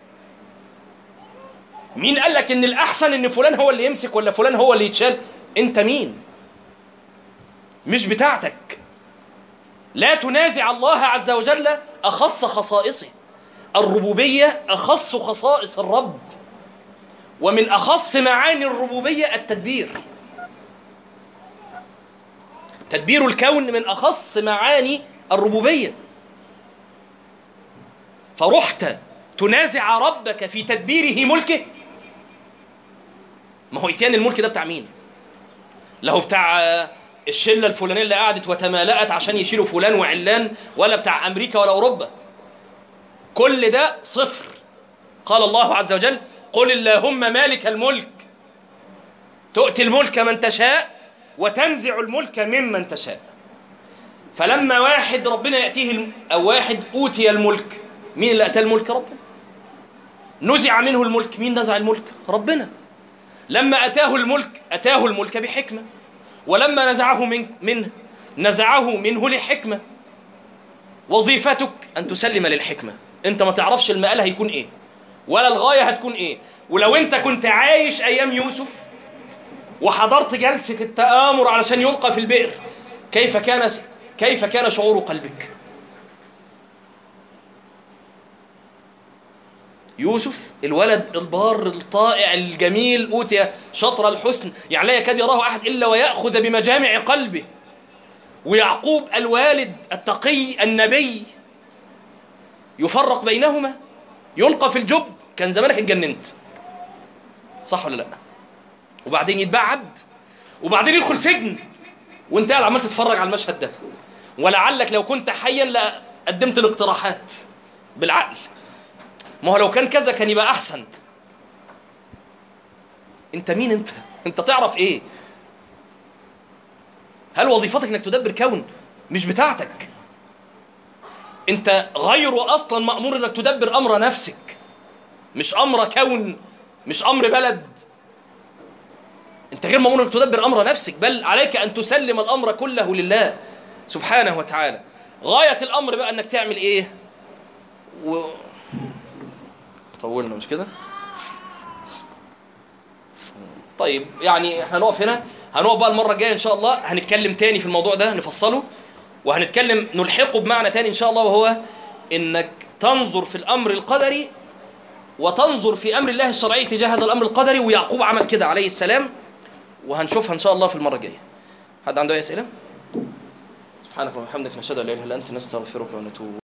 مين قال لك ان الأحسن ان فلان هو اللي يمسك ولا فلان هو اللي يتشال انت مين مش بتاعتك لا تنازع الله عز وجل أخص خصائصه الربوبية أخص خصائص الرب ومن أخص معاني الربوبية التدبير تدبير الكون من أخص معاني الربوبية فرحت تنازع ربك في تدبيره ملكه ما هو اتيان الملك ده بتاع مين له بتاع الشلة الفلانية اللي قعدت وتمالأت عشان يشيلوا فلان وعلان ولا بتاع أمريكا ولا أوروبا كل ده صفر قال الله عز وجل قل اللهم مالك الملك تؤتي الملك من تشاء وتنزع الملك ممن تشاء فلما واحد ربنا يأتيه الم... أو واحد أوتي الملك مين اللي أتى الملك ربنا نزع منه الملك مين نزع الملك ربنا لما أتاه الملك أتاه الملك بحكمة ولما نزعه من منه نزعه منه لحكمة وظيفتك أن تسلم للحكمة أنت ما تعرفش المآل هيكون إيه ولا الغاية هتكون إيه ولو أنت كنت عايش أيام يوسف وحضرت جلسة التآمر علشان يلقى في البئر كيف كان كيف كان شعور قلبك يوسف الولد البار الطائع الجميل أوتي شطر الحسن يعني لا يكاد يراه أحد إلا ويأخذ بمجامع قلبه ويعقوب الوالد التقي النبي يفرق بينهما يلقى في الجب كان زمانك اتجننت صح ولا لا وبعدين يتباع عبد وبعدين يدخل سجن وانت قاعد عمال تتفرج على المشهد ده ولعلك لو كنت حيا لقدمت الاقتراحات بالعقل ما هو لو كان كذا كان يبقى احسن انت مين انت انت تعرف ايه هل وظيفتك انك تدبر كون مش بتاعتك انت غير اصلا مامور انك تدبر امر نفسك مش امر كون مش امر بلد انت غير مامور انك تدبر امر نفسك بل عليك ان تسلم الامر كله لله سبحانه وتعالى غايه الامر بقى انك تعمل ايه و... طولنا مش كده طيب يعني احنا نقف هنا هنقف بقى المره الجايه ان شاء الله هنتكلم تاني في الموضوع ده نفصله وهنتكلم نلحقه بمعنى تاني ان شاء الله وهو انك تنظر في الامر القدري وتنظر في امر الله الشرعي تجاه هذا الامر القدري ويعقوب عمل كده عليه السلام وهنشوفها ان شاء الله في المره الجايه حد عنده اي اسئله سبحانك اللهم وبحمدك نشهد ان لا اله الا انت نستغفرك ونتوب